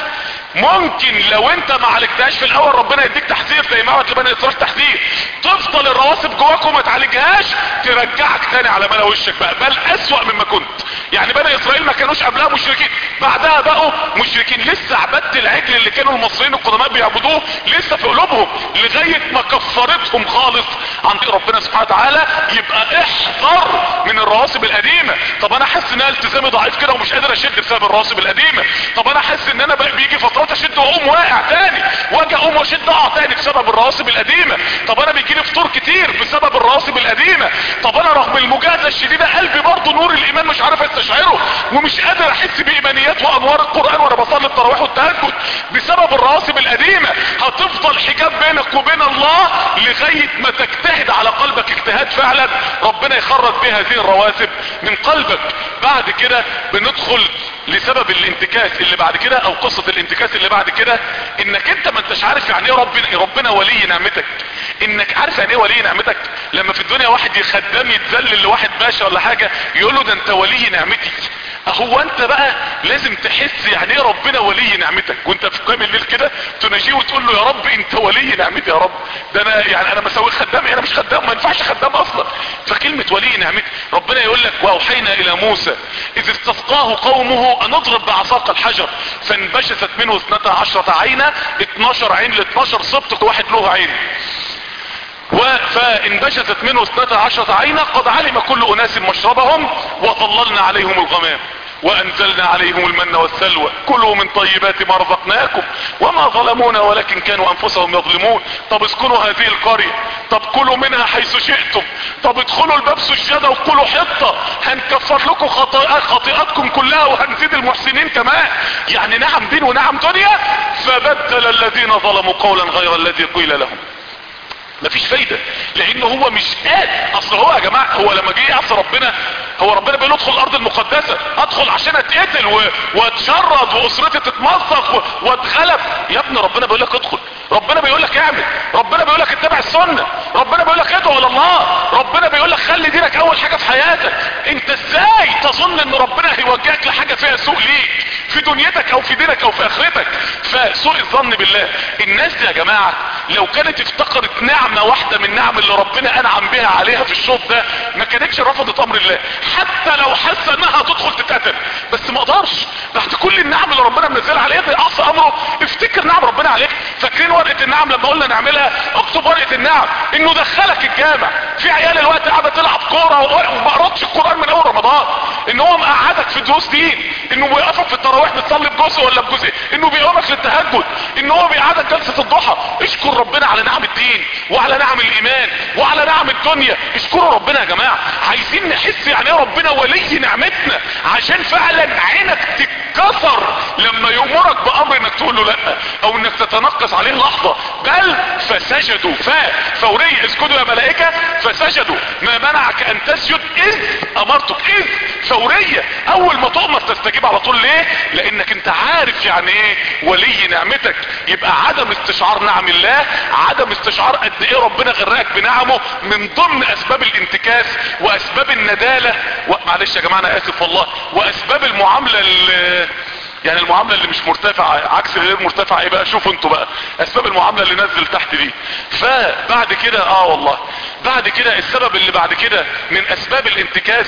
ممكن لو انت ما عالجتهاش في الاول ربنا يديك تحذير زي ما عملت لبني اسرائيل تحذير تفضل الرواسب جواك وما تعالجهاش ترجعك تاني على ملا وشك بقى بل اسوأ مما كنت يعني بني اسرائيل ما كانوش قبلها مشركين بعدها بقوا مشركين لسه عبادة العجل اللي كانوا المصريين القدماء بيعبدوه لسه في قلوبهم لغاية ما كفرتهم خالص عن طريق ربنا سبحانه وتعالى يبقى احذر من الرواسب القديمة طب انا حاسس ان انا التزامي ضعيف كده ومش قادر اشد بسبب الرواسب القديمة طب انا حاسس ان انا بقى بيجي فترات اشد واقوم واقع تاني واجي اقوم واشد اقع تاني بسبب الرواسب القديمة طب انا بيجي لي فطور كتير بسبب الرواسب القديمة طب انا رغم المجاهدة الشديدة قلبي برضه نور الايمان مش عارف استشعره ومش قادر احس بايمانيات وانوار القرآن وانا بصلي التراويح والتهجد بسبب الرواسب القديمة هتفضل حجاب بينك وبين الله لغاية ما تجتهد على قلبك اجتهاد فعلا ربنا يخرج بيه هذه الرواسب من قلبك بعد كده بندخل لسبب الانتكاس اللي بعد كده او قصة الانتكاس اللي بعد كده انك انت ما انتش عارف يعني ايه ربنا ربنا ولي نعمتك انك عارف يعني ايه ولي نعمتك لما في الدنيا واحد يخدم يتذلل لواحد باشا ولا حاجة يقول له ده انت ولي نعمتي هو انت بقى لازم تحس يعني ايه ربنا ولي نعمتك وانت في قيام الليل كده تناجيه وتقول له يا رب انت ولي نعمتي يا رب ده انا يعني انا مسوي خدام انا مش خدام ما ينفعش خدام اصلا فكلمة ولي نعمتي ربنا يقول لك واوحينا الى موسى اذ استسقاه قومه ان اضرب بعصاك الحجر فانبجست منه اثنتا عشرة عينة 12 عين ل 12 سبط كل واحد له عين فانبجست منه اثنتا عشرة عينة قد علم كل اناس مشربهم وظللنا عليهم الغمام وانزلنا عليهم المن والسلوى كلوا من طيبات ما رزقناكم وما ظلمونا ولكن كانوا انفسهم يظلمون طب اسكنوا هذه القرية طب كلوا منها حيث شئتم طب ادخلوا الباب سجادة وكلوا حطة هنكفر لكم خطيئات خطيئاتكم كلها وهنزيد المحسنين كمان يعني نعم دين ونعم دنيا فبدل الذين ظلموا قولا غير الذي قيل لهم مفيش فايدة لان هو مش قادر اصل هو يا جماعة هو لما جه يعصي ربنا هو ربنا بيقول ادخل الارض المقدسة ادخل عشان اتقتل و... واتشرد واسرتي تتمزق و... واتغلب يا ابني ربنا بيقول لك ادخل ربنا بيقول لك اعمل ربنا بيقول لك اتبع السنة ربنا بيقول لك ادعو الى الله ربنا بيقول لك خلي دينك اول حاجة في حياتك انت ازاي تظن ان ربنا هيوجهك لحاجة فيها سوء ليك في دنيتك او في دينك او في اخرتك فسوء الظن بالله الناس دي يا جماعة لو كانت افتقرت نعمة واحدة من نعم اللي ربنا انعم بها عليها في الشوط ده ما كانتش رفضت امر الله حتى لو حس انها هتدخل تتقتل بس ما اقدرش بعد كل النعم اللي ربنا منزلها عليها ده اعصى امره افتكر نعم ربنا عليك فاكرين ورقة النعم لما قلنا نعملها اكتب ورقة النعم انه دخلك الجامع في عيال الوقت قاعدة تلعب كورة وما قرأتش القرآن من اول رمضان ان هو مقعدك في دروس دين انه بيوقفك في التراويح بتصلي بجزء ولا بجزء انه بيقومك للتهجد ان هو بيقعدك جلسة الضحى اشكر ربنا على نعم الدين وعلى نعم الايمان وعلى نعم الدنيا اشكروا ربنا يا جماعة عايزين نحس يعني ايه ربنا ولي نعمتنا عشان فعلا عينك تتكسر لما يأمرك بامر انك تقول له لا او انك تتنقص عليه لحظة بل فسجدوا ف فورية اسجدوا يا ملائكة فسجدوا ما منعك ان تسجد اذ امرتك اذ فورية اول ما تؤمر تستجيب على طول ليه لانك انت عارف يعني ايه ولي نعمتك يبقى عدم استشعار نعم الله عدم استشعار قد ايه ربنا غرقك بنعمه من ضمن اسباب الانتكاس واسباب الندالة و... معلش يا جماعة انا اسف والله واسباب المعاملة اللي يعني المعاملة اللي مش مرتفعة عكس غير مرتفعة ايه بقى شوفوا انتوا بقى اسباب المعاملة اللي نزل تحت دي فبعد كده اه والله بعد كده السبب اللي بعد كده من اسباب الانتكاس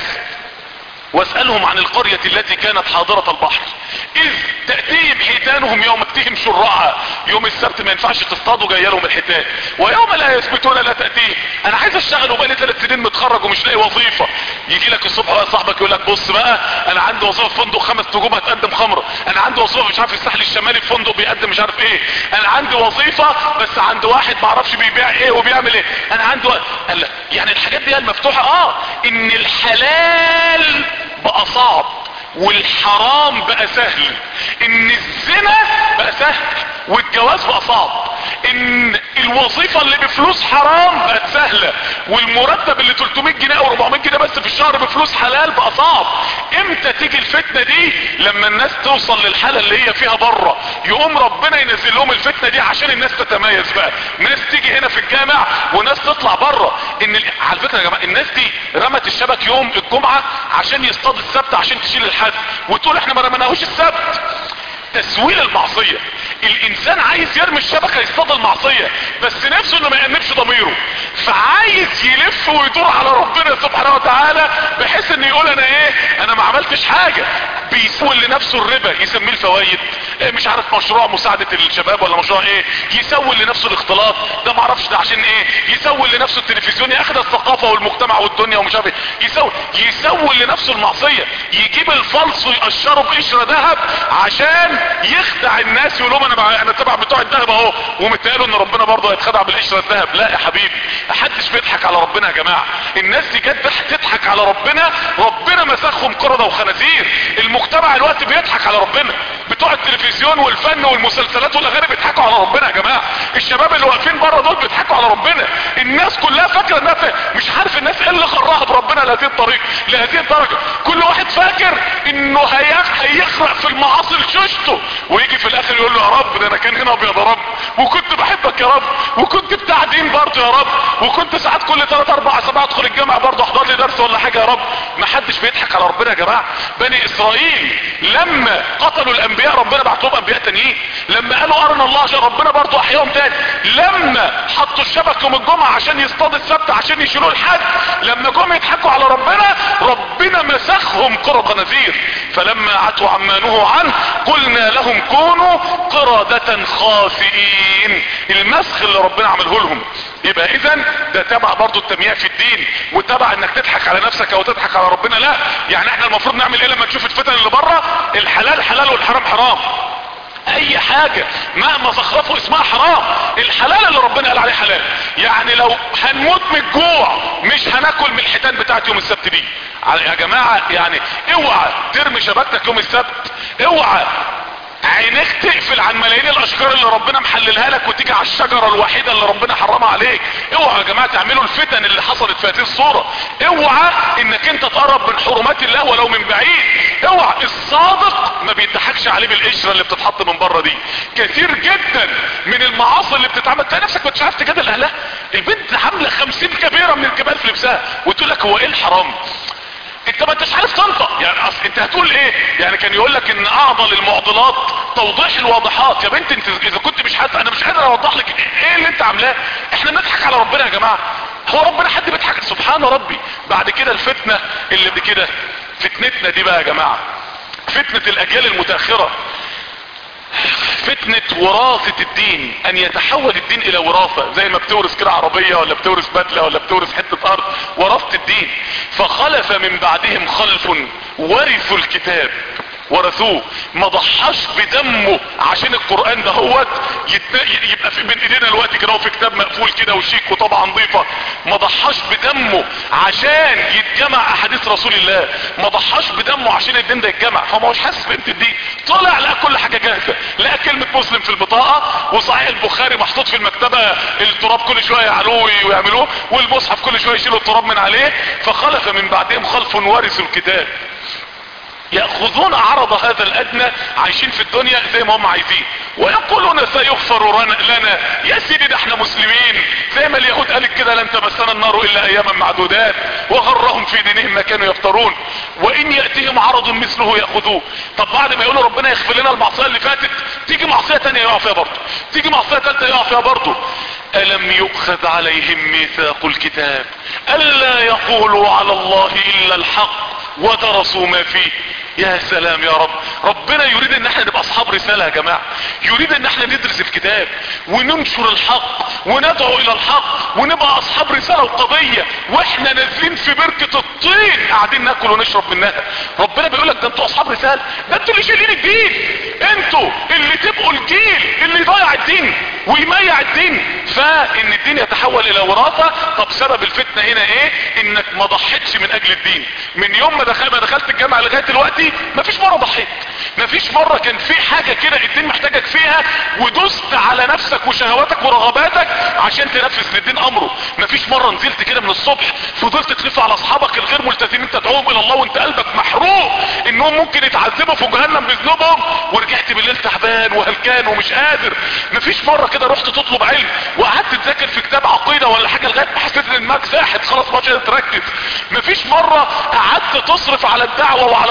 واسألهم عن القرية التي كانت حاضرة البحر اذ تأتيهم حيتانهم يوم تأتيهم شرعا يوم السبت ما ينفعش تصطادوا جايه لهم الحيتان ويوم لا يثبتون لا تأتيهم انا عايز اشتغل وبقالي ثلاث سنين متخرج ومش لاقي وظيفة يجي لك الصبح بقى صاحبك يقول لك بص بقى انا عندي وظيفة في فندق خمس نجوم هتقدم خمرة انا عندي وظيفة مش عارف الساحل الشمالي في فندق بيقدم مش عارف ايه انا عندي وظيفة بس عند واحد ما اعرفش بيبيع ايه وبيعمل ايه انا عندي و... قال لك يعني الحاجات دي المفتوحة اه ان الحلال بقى صعب والحرام بقى سهل ان الزنا بقى سهل والجواز بقى صعب ان الوظيفة اللي بفلوس حرام بقت سهلة والمرتب اللي 300 جنيه او 400 جنيه بس في الشهر بفلوس حلال بقى صعب امتى تيجي الفتنة دي لما الناس توصل للحالة اللي هي فيها بره يقوم ربنا ينزل لهم الفتنة دي عشان الناس تتميز بقى ناس تيجي هنا في الجامع وناس تطلع بره ان ال- على فكرة يا جماعة الناس دي رمت الشبك يوم الجمعة عشان يصطاد السبت عشان تشيل الحد وتقول احنا ما رمناهوش السبت تسويل المعصية الانسان عايز يرمي الشبكة يصطاد المعصية بس نفسه انه ما يأنبش ضميره فعايز يلف ويدور على ربنا سبحانه وتعالى بحيث ان يقول انا ايه انا ما عملتش حاجة بيسول لنفسه الربا يسميه الفوائد إيه مش عارف مشروع مساعدة الشباب ولا مشروع ايه يسول لنفسه الاختلاط ده ما اعرفش ده عشان ايه يسول لنفسه التلفزيون ياخد الثقافة والمجتمع والدنيا ومش عارف ايه يسول يسول لنفسه المعصية يجيب الفلس ويقشره بقشرة ذهب عشان يخدع الناس يقول لهم انا بع... انا تبع بتوع الذهب اهو ومتقالوا ان ربنا برضه هيتخدع بالقشرة الذهب لا يا حبيبي محدش بيضحك على ربنا يا جماعة الناس دي جت تضحك على ربنا ربنا مسخهم قردة وخنازير المجتمع الوقت بيضحك على ربنا بتوع التلفزيون والفن والمسلسلات والاغاني بيضحكوا على ربنا يا جماعه الشباب اللي واقفين بره دول بيضحكوا على ربنا الناس كلها فاكره انها فا... مش عارف الناس ايه اللي غرها بربنا لهذه الطريق لهذه الدرجه كل واحد فاكر انه هيخ... هيخرق في المعاصي لشوشته ويجي في الاخر يقول له يا رب ده انا كان هنا ابيض يا رب وكنت بحبك يا رب وكنت بتاع دين برضه يا رب وكنت ساعات كل 3 4 اسابيع ادخل الجامع برضه احضر لي درس ولا حاجه يا رب ما حدش بيضحك على ربنا يا جماعه بني اسرائيل لما قتلوا الانبياء ربنا بعت لهم انبياء تانيين لما قالوا ارنا الله عشان ربنا برضه احياهم تاني لما حطوا الشبك يوم الجمعه عشان يصطاد السبت عشان يشيلوه الحد لما جم يضحكوا على ربنا ربنا مسخهم قرى خنازير فلما عتوا عما نهوا عنه قلنا لهم كونوا قردة خاسئين المسخ اللي ربنا عمله لهم يبقى اذا ده تبع برضو التمييع في الدين وتبع انك تضحك على نفسك او تضحك على ربنا لا يعني احنا المفروض نعمل ايه لما نشوف الفتن اللي بره الحلال حلال والحرام حرام اي حاجة مهما زخرفوا اسمها حرام الحلال اللي ربنا قال عليه حلال يعني لو هنموت من الجوع مش هناكل من الحيتان بتاعت يوم السبت دي يا جماعة يعني اوعى ترمي شبكتك يوم السبت اوعى عينيك تقفل عن ملايين الاشجار اللي ربنا محللها لك وتيجي على الشجرة الوحيدة اللي ربنا حرمها عليك اوعى يا جماعة تعملوا الفتن اللي حصلت في هذه الصورة اوعى انك انت تقرب من حرمات الله ولو من بعيد اوعى الصادق ما بيضحكش عليه بالقشرة اللي بتتحط من بره دي كثير جدا من المعاصي اللي بتتعمل تلاقي نفسك مش عارف تجادل اهلها البنت عاملة خمسين كبيرة من الكبال في لبسها وتقول لك هو ايه الحرام انت ما انتش عارف تنطق يعني اصل انت هتقول ايه يعني كان يقول لك ان اعضل المعضلات توضيح الواضحات يا بنت انت اذا كنت مش حاسس انا مش قادر اوضح لك ايه اللي انت عاملاه احنا بنضحك على ربنا يا جماعه هو ربنا حد بيضحك سبحان ربي بعد كده الفتنه اللي بكده فتنتنا دي بقى يا جماعه فتنه الاجيال المتاخره فتنة وراثة الدين ان يتحول الدين الى وراثة زي ما بتورث كده عربية ولا بتورث بدلة ولا بتورث حتة ارض ورثة الدين فخلف من بعدهم خلف ورثوا الكتاب ورثوه ما ضحاش بدمه عشان القرآن ده هو يبقى في بين ايدينا الوقت كده في كتاب مقفول كده وشيك وطبعا نظيفة ما ضحاش بدمه عشان يتجمع احاديث رسول الله ما ضحاش بدمه عشان الدين ده يتجمع فما هوش حاسس بقيمة الدين طلع لقى كل حاجة جاهزة لقى كلمة مسلم في البطاقة وصحيح البخاري محطوط في المكتبة التراب كل شوية يعلوه ويعملوه والمصحف كل شوية يشيلوا التراب من عليه فخلف من بعدهم خلف ورثوا الكتاب يأخذون عرض هذا الادنى عايشين في الدنيا زي ما هم عايزين ويقولون سيغفر لنا يا سيدي ده احنا مسلمين زي ما اليهود قالت كده لن تمسنا النار الا اياما معدودات وغرهم في دينهم ما كانوا يفترون وان يأتيهم عرض مثله يأخذوه طب بعد ما يقولوا ربنا يغفر لنا المعصية اللي فاتت تيجي معصية تانية يقع فيها برضه تيجي معصية تالتة يقع فيها برضه الم يؤخذ عليهم ميثاق الكتاب الا يقولوا على الله الا الحق ودرسوا ما فيه يا سلام يا رب ربنا يريد ان احنا نبقى اصحاب رسالة يا جماعة يريد ان احنا ندرس الكتاب وننشر الحق وندعو الى الحق ونبقى اصحاب رسالة وقضية واحنا نازلين في بركة الطين قاعدين ناكل ونشرب منها ربنا بيقول لك ده انتوا اصحاب رسالة ده انتوا اللي شايلين الدين انتوا اللي تبقوا الجيل اللي يضيع الدين ويميع الدين فان الدين يتحول الى وراثة طب سبب الفتنة هنا ايه انك ما ضحيتش من اجل الدين من يوم ما دخل ما دخلت الجامعة لغاية دلوقتي مفيش مرة ضحيت مفيش مرة كان في حاجة كده الدين محتاجك فيها ودست على نفسك وشهواتك ورغباتك عشان تنفذ للدين امره مفيش مرة نزلت كده من الصبح فضلت تلف على اصحابك الغير ملتزمين تدعوهم الى الله وانت قلبك محروق انهم ممكن يتعذبوا في جهنم بذنوبهم ورجعت بالليل تعبان وهلكان ومش قادر مفيش مرة كده رحت تطلب علم وقعدت تذاكر في كتاب عقيدة ولا حاجة لغاية ما حسيت ان دماغك ساحت خلاص ما قادر تركز مفيش مرة قعدت تصرف على الدعوة وعلى الشرايط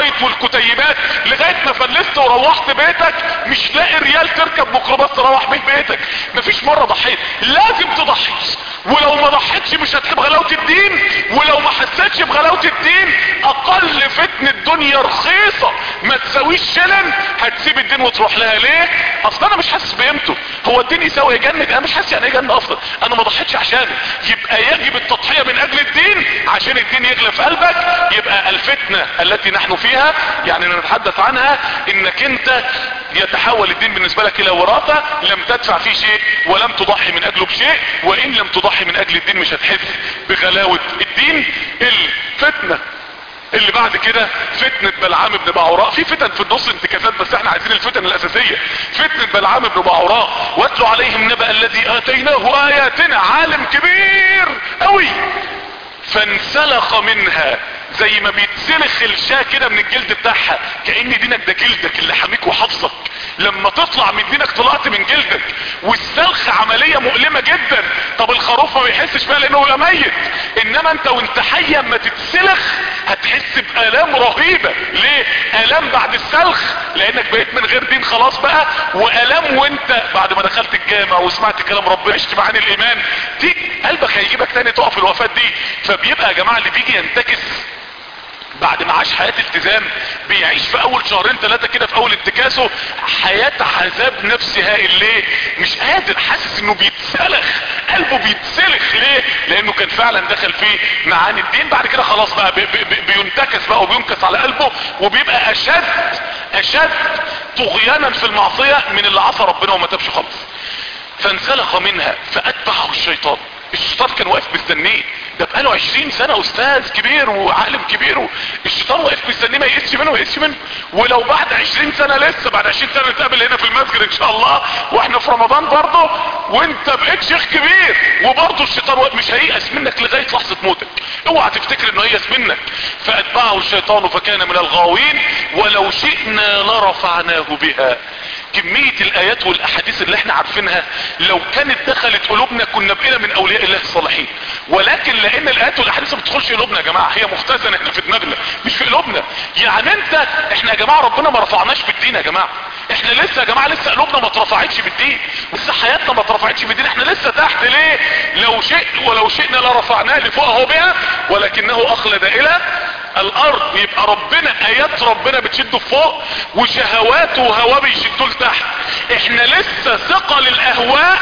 الشرايط والكتيبات لغاية ما فلست وروحت بيتك مش لاقي ريال تركب ميكروباص تروح بيه بيتك مفيش مرة ضحيت لازم تضحي ولو ما ضحيتش مش هتحب بغلاوة الدين ولو ما حسيتش بغلاوة الدين اقل فتنة الدنيا رخيصة ما تساويش شلن هتسيب الدين وتروح لها ليه اصل انا مش حاسس بقيمته هو الدين يساوي جنة انا مش حاسس يعني ايه جنة اصلا انا ما ضحيتش عشانه يبقى يجب التضحية من اجل الدين عشان الدين يغلى في قلبك يبقى الفتنة التي نحن فيها يعني نتحدث عنها انك انت يتحول الدين بالنسبة لك الى وراثة لم تدفع فيه شيء ولم تضحي من اجله بشيء وان لم تضحي من اجل الدين مش هتحس بغلاوة الدين الفتنة اللي بعد كده فتنة بلعام بن بعوراء في فتن في النص انتكاسات بس احنا عايزين الفتن الاساسية فتنة بلعام بن بعوراء واتلوا عليهم نبأ الذي اتيناه اياتنا عالم كبير قوي فانسلخ منها زي ما بيتسلخ الشاه كده من الجلد بتاعها كأن دينك ده جلدك اللي حاميك وحافظك لما تطلع من دينك طلعت من جلدك والسلخ عملية مؤلمة جدا طب الخروف ما بيحسش بقى لانه يبقى ميت انما انت وانت حي اما تتسلخ هتحس بآلام رهيبة ليه آلام بعد السلخ لانك بقيت من غير دين خلاص بقى وآلام وانت بعد ما دخلت الجامع وسمعت كلام ربنا عشت معاني الايمان دي قلبك هيجيبك تاني تقف الوفاة دي فبيبقى يا جماعة اللي بيجي ينتكس بعد ما عاش حياة التزام بيعيش في اول شهرين ثلاثة كده في اول انتكاسه حياة عذاب نفسي هائل ليه مش قادر حاسس انه بيتسلخ قلبه بيتسلخ ليه لانه كان فعلا دخل فيه معاني الدين بعد كده خلاص بقى بي بي بينتكس بقى وبينكس على قلبه وبيبقى اشد اشد طغيانا في المعصية من اللي عصى ربنا وما تابش خالص فانسلخ منها فاتبعه الشيطان الشيطان كان واقف مستنيه ده بقاله عشرين سنة استاذ كبير وعالم كبير الشيطان واقف مستنيه ما يقسش منه ما يقسش منه ولو بعد عشرين سنة لسه بعد عشرين سنة نتقابل هنا في المسجد ان شاء الله واحنا في رمضان برضه وانت بقيت شيخ كبير وبرضه الشيطان واقف مش هييأس منك لغاية لحظة موتك اوعى تفتكر انه هيأس منك فاتبعه الشيطان فكان من الغاوين ولو شئنا لرفعناه بها كمية الايات والاحاديث اللي احنا عارفينها لو كانت دخلت قلوبنا كنا بقينا من اولياء الله الصالحين ولكن لان الايات والاحاديث ما بتدخلش قلوبنا يا جماعة هي مختزنة احنا في دماغنا مش في قلوبنا يعني انت احنا يا جماعة ربنا ما رفعناش بالدين يا جماعة احنا لسه يا جماعة لسه قلوبنا ما اترفعتش بالدين لسه حياتنا ما اترفعتش بالدين احنا لسه تحت ليه لو شئت ولو شئنا لرفعناه لفوقه بها ولكنه اخلد الى الارض يبقى ربنا ايات ربنا بتشده فوق وشهواته وهواه بيشدوه لتحت احنا لسه ثقل الاهواء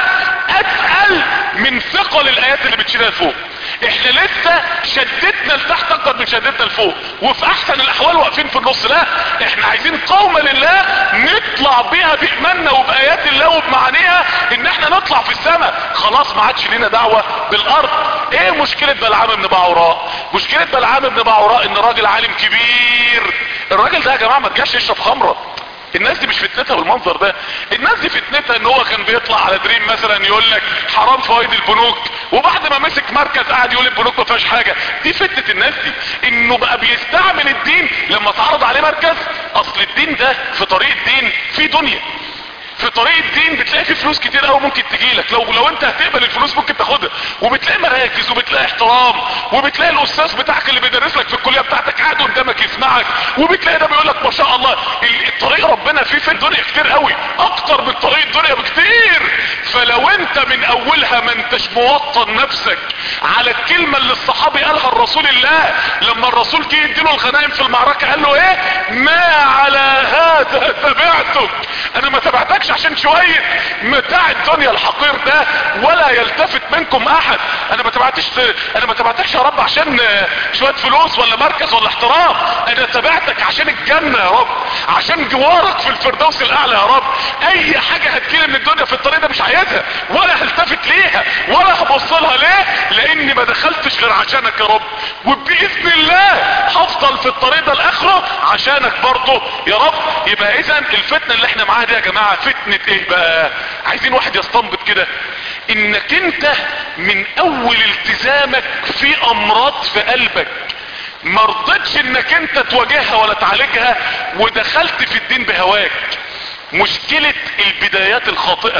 اتقل من ثقل الايات اللي بتشيلها لفوق احنا لسه شدتنا لتحت اكتر من شدتنا لفوق وفي احسن الاحوال واقفين في النص لا احنا عايزين قومة لله نطلع بيها بايماننا وبايات الله وبمعانيها ان احنا نطلع في السماء خلاص ما عادش لينا دعوة بالارض ايه مشكلة بلعام بن بعوراء مشكلة بلعام بن بعوراء ان راجل عالم كبير الراجل ده يا جماعة ما تجاش يشرب خمرة الناس دي مش فتنتها بالمنظر ده الناس دي فتنتها ان هو كان بيطلع على دريم مثلا يقول لك حرام فوائد البنوك وبعد ما مسك مركز قاعد يقول البنوك ما فيهاش حاجه دي فتنه الناس دي انه بقى بيستعمل الدين لما اتعرض عليه مركز اصل الدين ده في طريق الدين في دنيا في طريق الدين بتلاقي في فلوس كتير قوي ممكن تجيلك لو لو انت هتقبل الفلوس ممكن تاخدها وبتلاقي مراكز وبتلاقي احترام وبتلاقي الاستاذ بتاعك اللي بيدرس لك في الكليه بتاعتك قاعد قدامك يسمعك وبتلاقي ده بيقول لك ما شاء الله الطريق ربنا فيه في الدنيا كتير قوي اكتر من طريق الدنيا بكتير فلو انت من اولها ما انتش موطن نفسك على الكلمه اللي الصحابي قالها الرسول الله لما الرسول جه يديله الغنائم في المعركه قال له ايه ما على هذا تبعتك انا ما تبعتكش عشان شوية متاع الدنيا الحقير ده ولا يلتفت منكم احد انا ما تبعتش انا ما تبعتكش يا رب عشان شوية فلوس ولا مركز ولا احترام انا تبعتك عشان الجنة يا رب عشان جوارك في الفردوس الاعلى يا رب اي حاجة هتجيلي من الدنيا في الطريق ده مش عايزها ولا هلتفت ليها ولا هبص لها ليه لاني ما دخلتش غير عشانك يا رب وباذن الله هفضل في الطريق ده الاخره عشانك برضه يا رب يبقى اذا الفتنة اللي احنا معاها دي يا جماعة فتنة ايه بقى عايزين واحد يستنبط كده انك انت من اول التزامك في امراض في قلبك مرضتش انك انت تواجهها ولا تعالجها ودخلت في الدين بهواك مشكلة البدايات الخاطئة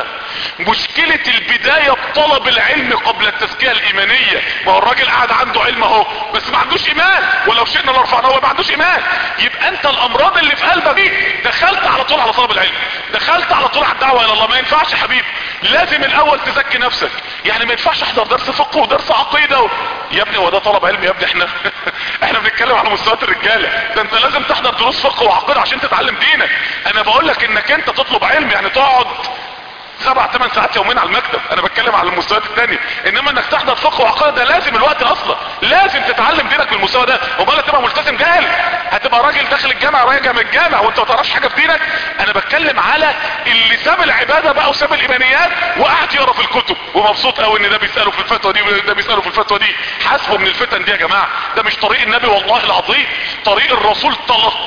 مشكلة البداية بطلب العلم قبل التزكية الايمانية ما هو الراجل قاعد عنده علم اهو بس ما عندوش ايمان ولو شئنا لرفعناه ما عندوش ايمان يبقى انت الامراض اللي في قلبك دي دخلت على طول على طلب العلم دخلت على طول على الدعوة الى الله ما ينفعش يا حبيبي لازم الاول تزكي نفسك يعني ما ينفعش احضر درس فقه ودرس عقيدة و... يا ابني هو ده طلب علم يا ابني احنا احنا بنتكلم على مستويات الرجالة ده انت لازم تحضر دروس فقه وعقيدة عشان تتعلم دينك انا بقول لك انك انت تطلب علم يعني تقعد سبع ثمان ساعات يومين على المكتب انا بتكلم على المستويات الثانيه انما انك تحضر فقه وعقيده ده لازم الوقت اصلا لازم تتعلم دينك بالمستوى ده امال تبقى ملتزم جاهل هتبقى راجل داخل الجامعه راجع من الجامع وانت ما تعرفش حاجه في دينك انا بتكلم على اللي ساب العباده بقى وساب الايمانيات وقعد يقرا في الكتب ومبسوط قوي ان ده بيساله في الفتوى دي وده بيساله في الفتوى دي حاسبه من الفتن دي يا جماعه ده مش طريق النبي والله العظيم طريق الرسول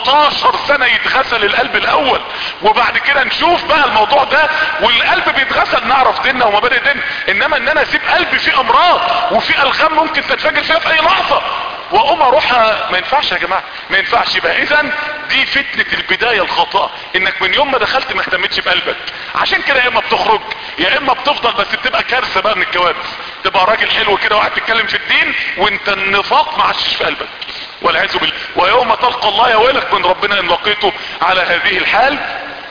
13 سنه يتغسل القلب الاول وبعد كده نشوف بقى الموضوع ده والقلب بيتغسل نعرف ديننا ومبادئ ديننا انما ان انا اسيب قلبي فيه امراض وفي الغام ممكن تنفجر فيها في اي لحظه واقوم اروح ما ينفعش يا جماعه ما ينفعش يبقى اذا دي فتنه البدايه الخاطئه انك من يوم ما دخلت ما اهتمتش بقلبك عشان كده يا اما بتخرج يا اما بتفضل بس بتبقى كارثه بقى من الكوارث تبقى راجل حلو كده وقاعد تتكلم في الدين وانت النفاق ما عادش في قلبك والعياذ بالله ويوم تلقى الله يا ويلك من ربنا ان لقيته على هذه الحال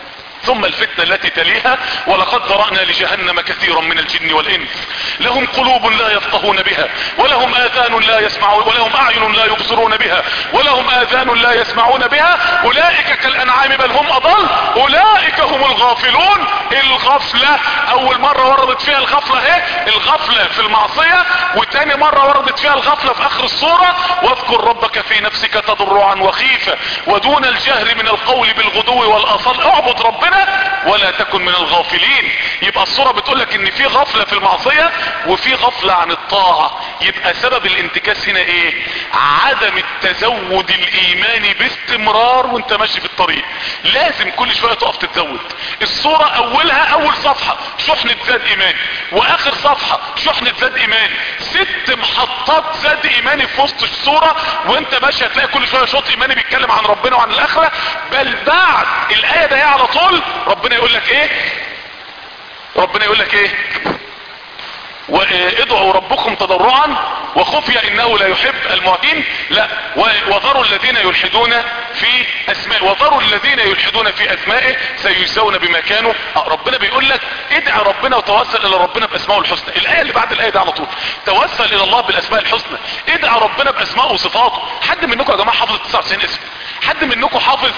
ثم الفتنة التي تليها ولقد ذرأنا لجهنم كثيرا من الجن والإنس لهم قلوب لا يفقهون بها ولهم آذان لا يسمعون ولهم أعين لا يبصرون بها ولهم آذان لا يسمعون بها أولئك كالأنعام بل هم أضل أولئك هم الغافلون الغفلة أول مرة وردت فيها الغفلة اهي الغفلة في المعصية وتاني مرة وردت فيها الغفلة في آخر الصورة واذكر ربك في نفسك تضرعا وخيفة ودون الجهر من القول بالغدو والأصل اعبد ربنا ولا تكن من الغافلين يبقى الصورة بتقولك ان في غفلة في المعصية وفي غفلة عن الطاعة يبقى سبب الانتكاس هنا ايه عدم التزود الايماني باستمرار وانت ماشي في الطريق لازم كل شوية تقف تتزود الصورة اولها اول صفحة شحنة زاد ايماني واخر صفحة شحنة زاد ايماني ست محطات زاد ايماني في وسط الصورة وانت ماشي هتلاقي كل شوية شوط ايماني بيتكلم عن ربنا وعن الاخرة بل بعد الاية ده على طول ربنا يقول لك ايه ربنا يقول لك ايه وادعوا ربكم تضرعا وخفيا انه لا يحب المعتين لا وذروا الذين يلحدون في اسماء وذروا الذين يلحدون في اسمائه سيجزون بما كانوا ربنا بيقول لك ادعى ربنا وتوسل الى ربنا باسمائه الحسنى الايه اللي بعد الايه دي على طول توسل الى الله بالاسماء الحسنى ادعى ربنا باسمائه وصفاته حد منكم يا جماعه حافظ 99 اسم حد منكم حافظ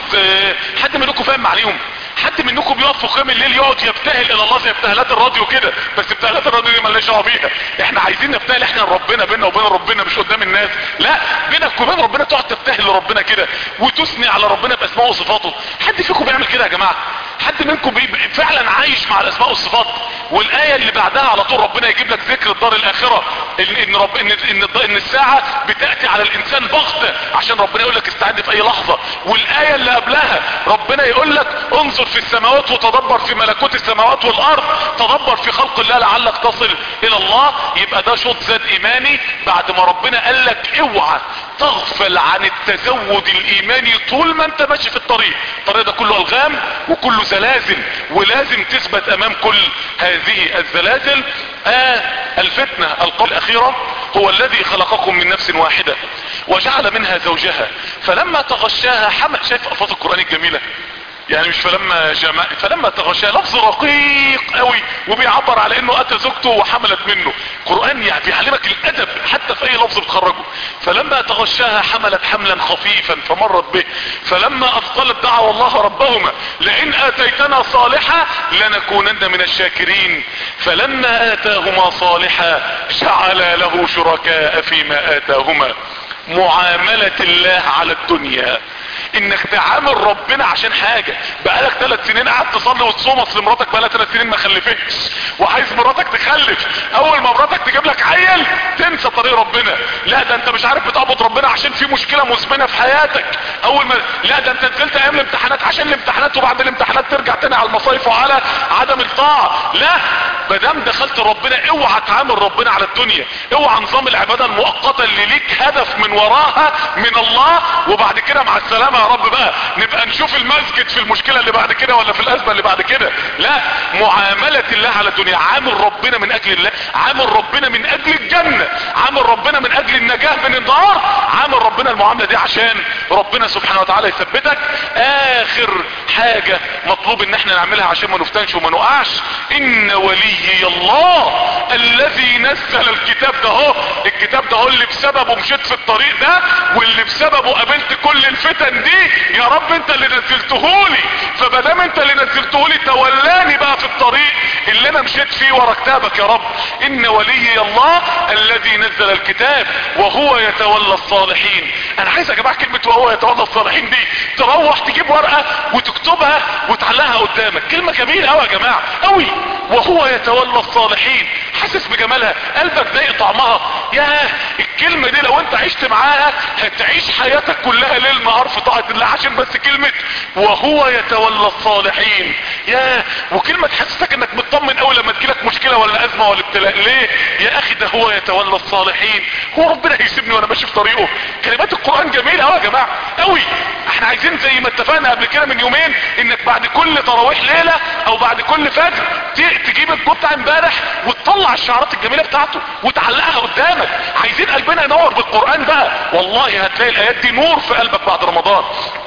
حد منكم فاهم عليهم حد منكم بيقف في قيام الليل يقعد يبتهل الى الله زي ابتهالات الراديو كده بس ابتهالات الراديو دي مالناش دعوه بيها احنا عايزين نبتهل احنا لربنا بينا وبين ربنا مش قدام الناس لا بينك وبين ربنا تقعد تبتهل لربنا كده وتثني على ربنا باسمائه وصفاته حد فيكم بيعمل كده يا جماعه حد منكم بي فعلا عايش مع الاسماء والصفات والايه اللي بعدها على طول ربنا يجيب لك ذكر الدار الاخره ان ان رب ان ان, إن الساعه بتاتي على الانسان بغته عشان ربنا يقول لك استعد في اي لحظه والايه اللي قبلها ربنا يقول لك انظر في السماوات وتدبر في ملكوت السماوات والارض تدبر في خلق الله لعلك تصل الى الله يبقى ده شوط زاد ايماني بعد ما ربنا قال لك اوعى تغفل عن التزود الايماني طول ما انت ماشي في الطريق الطريق ده كله الغام وكله زلازل ولازم تثبت امام كل هذه الزلازل آه الفتنة القول الاخيرة هو الذي خلقكم من نفس واحدة وجعل منها زوجها فلما تغشاها حمل شايف الفاظ القرآن الجميلة يعني مش فلما جمع فلما تغشاها لفظ رقيق قوي وبيعبر على انه اتى زوجته وحملت منه قرآن يعني بيعلمك الادب حتى في اي لفظ بتخرجه فلما تغشاها حملت حملا خفيفا فمرت به فلما اثقلت دعوا الله ربهما لئن اتيتنا صالحا لنكونن من الشاكرين فلما اتاهما صالحا جعل له شركاء فيما اتاهما معاملة الله على الدنيا انك تعامل ربنا عشان حاجة بقالك ثلاث سنين قاعد تصلي وتصوم اصل مراتك بقالها ثلاث سنين ما خلفتش وعايز مراتك تخلف اول ما مراتك تجيب لك عيل تنسى طريق ربنا لا ده انت مش عارف بتعبد ربنا عشان في مشكلة مزمنة في حياتك اول ما لا ده انت نزلت ايام الامتحانات عشان الامتحانات وبعد الامتحانات ترجع تاني على المصايف وعلى عدم الطاعة لا مادام دخلت ربنا اوعى تعامل ربنا على الدنيا اوعى نظام العبادة المؤقتة اللي ليك هدف من وراها من الله وبعد كده مع السلامة يا رب بقى نبقى نشوف المسجد في المشكلة اللي بعد كده ولا في الازمة اللي بعد كده لا معاملة الله على الدنيا عامل ربنا من اجل الله عامل ربنا من اجل الجنة عامل ربنا من اجل النجاة من النار عامل ربنا المعاملة دي عشان ربنا سبحانه وتعالى يثبتك اخر حاجة مطلوب ان احنا نعملها عشان ما نفتنش وما نقعش ان ولي الله الذي نزل الكتاب ده هو الكتاب ده هو اللي بسببه مشيت في الطريق ده واللي بسببه قابلت كل الفتن دي يا رب انت اللي نزلتهولي فمادام انت اللي نزلتهولي تولاني بقى في الطريق اللي انا مشيت فيه ورا كتابك يا رب ان ولي الله الذي نزل الكتاب وهو يتولى الصالحين انا عايز يا جماعه كلمه وهو يتولى الصالحين دي تروح تجيب ورقه وتكتبها وتعلقها قدامك كلمه جميله قوي يا جماعه قوي وهو يتولى الصالحين حاسس بجمالها قلبك ضايق طعمها ياه الكلمه دي لو انت عشت معاها هتعيش حياتك كلها ليل نهار في طاعه الله عشان بس كلمه وهو يتولى الصالحين ياه وكلمه تحسسك انك مطمن قوي لما تجيلك مشكله ولا ازمه ولا ابتلاء ليه يا اخي ده هو يتولى الصالحين هو ربنا هيسيبني وانا ماشي في طريقه كلمات القران جميله قوي يا جماعه قوي احنا عايزين زي ما اتفقنا قبل كده من يومين انك بعد كل تراويح ليله او بعد كل فجر تجيب الكود بتاع امبارح وتطلع الشعارات الجميله بتاعته وتعلقها قدامك عايزين قلبنا ينور بالقران بقى والله هتلاقي الايات دي نور في قلبك بعد رمضان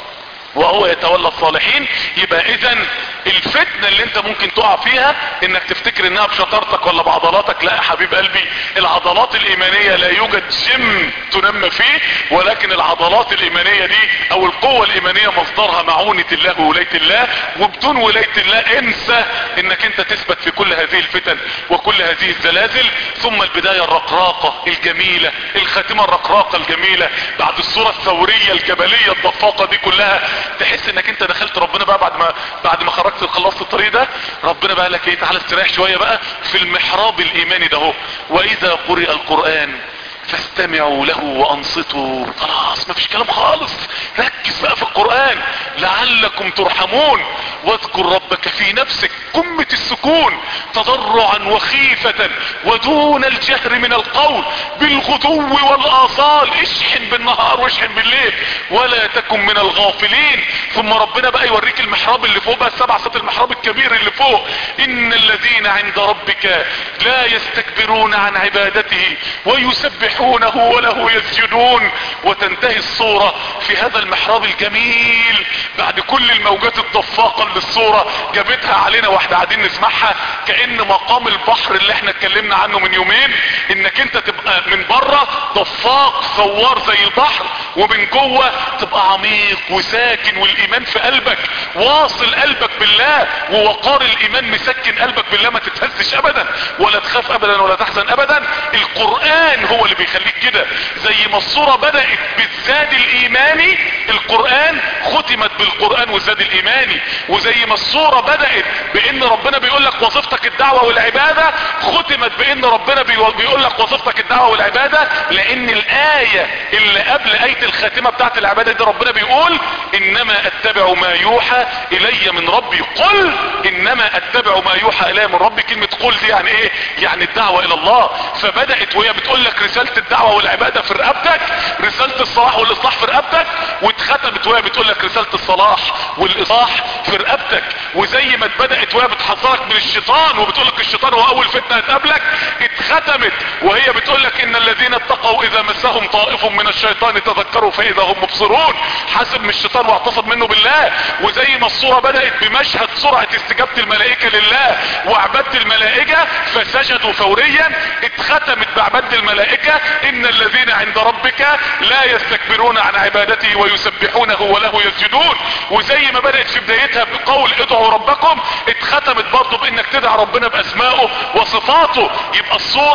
وهو يتولى الصالحين يبقى اذا الفتنة اللي انت ممكن تقع فيها انك تفتكر انها بشطارتك ولا بعضلاتك لا يا حبيب قلبي العضلات الايمانية لا يوجد جيم تنمى فيه ولكن العضلات الايمانية دي او القوة الايمانية مصدرها معونة الله وولاية الله وبدون ولاية الله انسى انك انت تثبت في كل هذه الفتن وكل هذه الزلازل ثم البداية الرقراقة الجميلة الخاتمة الرقراقة الجميلة بعد الصورة الثورية الجبلية الضفاقة دي كلها تحس انك انت دخلت ربنا بقى بعد ما بعد ما خرجت خلصت الطريق ده ربنا بقى لك ايه تعالى استريح شويه بقى في المحراب الايماني ده اهو واذا قرئ القران فاستمعوا له وانصتوا خلاص مفيش كلام خالص ركز بقى في القرآن لعلكم ترحمون واذكر ربك في نفسك قمة السكون تضرعا وخيفة ودون الجهر من القول بالغدو والاصال اشحن بالنهار واشحن بالليل ولا تكن من الغافلين ثم ربنا بقى يوريك المحراب اللي فوق بقى السبع سات المحراب الكبير اللي فوق ان الذين عند ربك لا يستكبرون عن عبادته ويسبحونه وله يسجدون وتنتهي الصورة في هذا المحراب الجميل بعد كل الموجات الضفاقة اللي الصورة جابتها علينا واحنا قاعدين نسمعها كأن مقام البحر اللي احنا اتكلمنا عنه من يومين انك انت تبقى من بره ضفاق ثوار زي البحر ومن جوه تبقى عميق وساكن والايمان في قلبك واصل قلبك بالله ووقار الايمان مسكن قلبك بالله ما تتهزش ابدا ولا تخاف ابدا ولا تحزن ابدا القرآن هو اللي بيخليك كده زي ما الصورة بدأت بالزاد الايماني القرآن ختمت بالقرآن والزاد الايماني وزي ما الصورة بدأت بان ربنا بيقول لك وظيفتك الدعوة والعبادة ختمت بان ربنا بيقول لك وظيفتك الدعوة والعبادة لان الاية اللي قبل اية الخاتمة بتاعت العبادة دي ربنا بيقول انما اتبع ما يوحى الي من ربي قل انما اتبع ما يوحى الي من ربي كلمة قل دي يعني ايه يعني الدعوة الى الله فبدأت وهي بتقول لك رسالة الدعوة والعبادة في رقبتك رسالة الصلاح والاصلاح في رقبتك واتختمت وهي بتقول لك رسالة الصلاح والاصلاح في رقبتك وزي ما بدأت وهي بتحذرك من الشيطان وبتقول لك الشيطان هو اول فتنة هتقابلك اتختمت وهي بتقول لك ان الذين اتقوا اذا مسهم طائف من الشيطان تذكروا فاذا هم مبصرون حاسب من الشيطان واعتصم منه بالله وزي ما الصورة بدأت بمشهد سرعة استجابة الملائكة لله وعبادة الملائكة فسجدوا فوريا اتختمت بعبادة الملائكة ان الذين عند ربك لا يستكبرون عن عبادته ويسبحونه وله يسجدون وزي ما بدأت في بدايتها بقول ادعوا ربكم اتختمت برضه بانك تدعى ربنا باسمائه وصفاته يبقى الصورة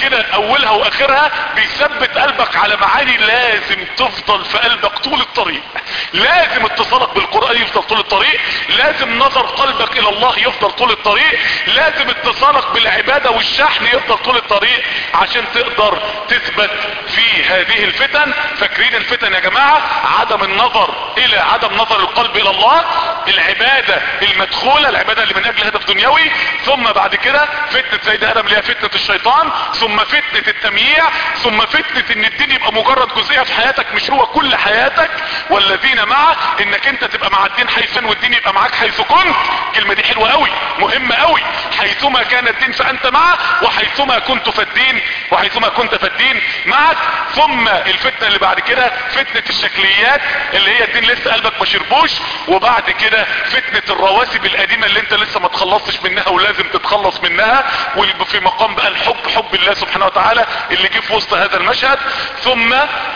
كده اولها واخرها بيثبت قلبك على معاني لازم تفضل في قلبك طول الطريق لازم اتصالك بالقرآن يفضل طول الطريق لازم نظر قلبك الى الله يفضل طول الطريق لازم اتصالك بالعبادة والشحن يفضل طول الطريق عشان تقدر تثبت في هذه الفتن فاكرين الفتن يا جماعة عدم النظر الى عدم نظر القلب الى الله العبادة المدخولة العبادة اللي من اجل هدف دنيوي ثم بعد كده فتنة سيد ادم اللي هي فتنة الشيطان ثم فتنة التمييع ثم فتنة ان الدين يبقى مجرد جزئية في حياتك مش هو كل حياتك والذين معه انك انت تبقى مع الدين حيث والدين يبقى معاك حيث كنت الكلمة دي حلوة قوي مهمة قوي حيثما كان الدين فانت معه وحيثما كنت فالدين وحيثما كنت فالدين معك ثم الفتنة اللي بعد كده فتنة الشكليات اللي هي الدين لسه قلبك ما شربوش وبعد كده فتنة الرواسب القديمة اللي انت لسه ما تخلصتش منها ولازم تتخلص منها وفي مقام بقى الحب حب الله سبحانه وتعالى اللي جه في وسط هذا المشهد ثم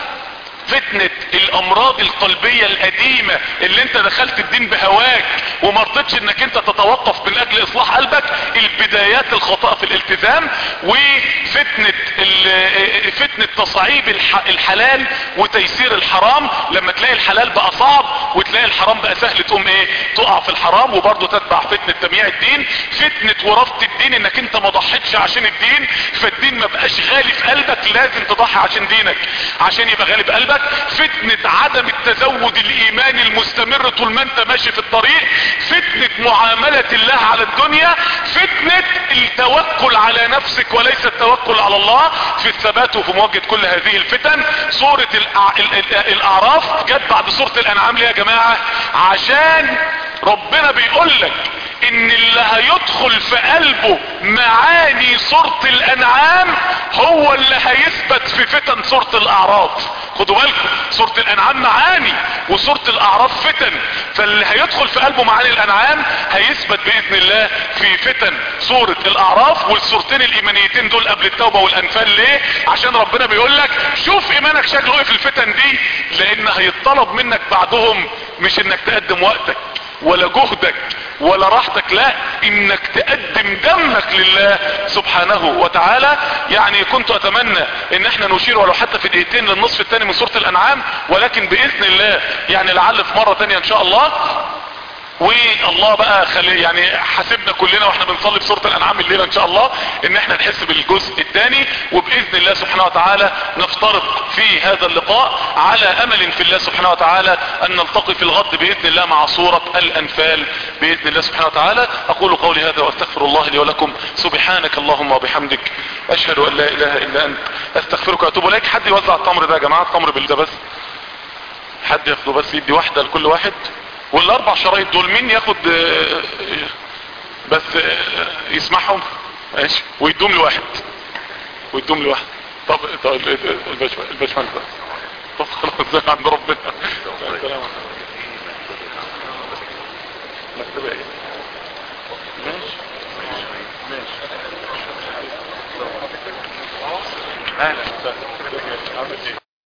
فتنة الامراض القلبية القديمة اللي انت دخلت الدين بهواك وما رضتش انك انت تتوقف من اجل اصلاح قلبك البدايات الخطأ في الالتزام وفتنة فتنة تصعيب الحلال وتيسير الحرام لما تلاقي الحلال بقى صعب وتلاقي الحرام بقى سهل تقوم ايه تقع في الحرام وبرضه تتبع فتنة تمييع الدين فتنة ورفض الدين انك انت ما ضحيتش عشان الدين فالدين ما بقاش غالي في قلبك لازم تضحي عشان دينك عشان يبقى غالي بقلبك فتنة عدم التزود الايماني المستمر طول ما انت ماشي في الطريق فتنة معاملة الله على الدنيا فتنة التوكل على نفسك وليس التوكل على الله في الثبات وفي مواجهة كل هذه الفتن سورة الاعراف جت بعد سورة الانعام ليه يا جماعة عشان ربنا بيقول لك ان اللي هيدخل في قلبه معاني سورة الانعام هو اللي هيثبت في فتن سورة الاعراف خدوا بالكم سورة الانعام معاني وسورة الاعراف فتن فاللي هيدخل في قلبه معاني الانعام هيثبت باذن الله في فتن سورة الاعراف والسورتين الايمانيتين دول قبل التوبة والانفال ليه عشان ربنا بيقول لك شوف ايمانك شكله ايه في الفتن دي لان هيطلب منك بعدهم مش انك تقدم وقتك ولا جهدك ولا راحتك لا انك تقدم دمك لله سبحانه وتعالى يعني كنت اتمنى ان احنا نشير ولو حتى في دقيقتين للنصف الثاني من سورة الانعام ولكن باذن الله يعني لعل في مرة تانية ان شاء الله والله بقى خلي يعني حاسبنا كلنا واحنا بنصلي بسورة الانعام الليلة ان شاء الله ان احنا نحس بالجزء الثاني وباذن الله سبحانه وتعالى نفترق في هذا اللقاء على امل في الله سبحانه وتعالى ان نلتقي في الغد باذن الله مع سورة الانفال باذن الله سبحانه وتعالى اقول قولي هذا واستغفر الله لي ولكم سبحانك اللهم وبحمدك اشهد ان لا اله الا انت استغفرك واتوب اليك حد يوزع التمر ده يا جماعة التمر بالده بس حد ياخده بس يدي واحدة لكل واحد والاربع شرايط دول مين ياخد بس يسمعهم ماشي ويدوم لواحد ويدوم لواحد طب طب الباشمهندس طب خلاص زي عند ربنا السلام مكتبه ايه ماشي ماشي اهلا وسهلا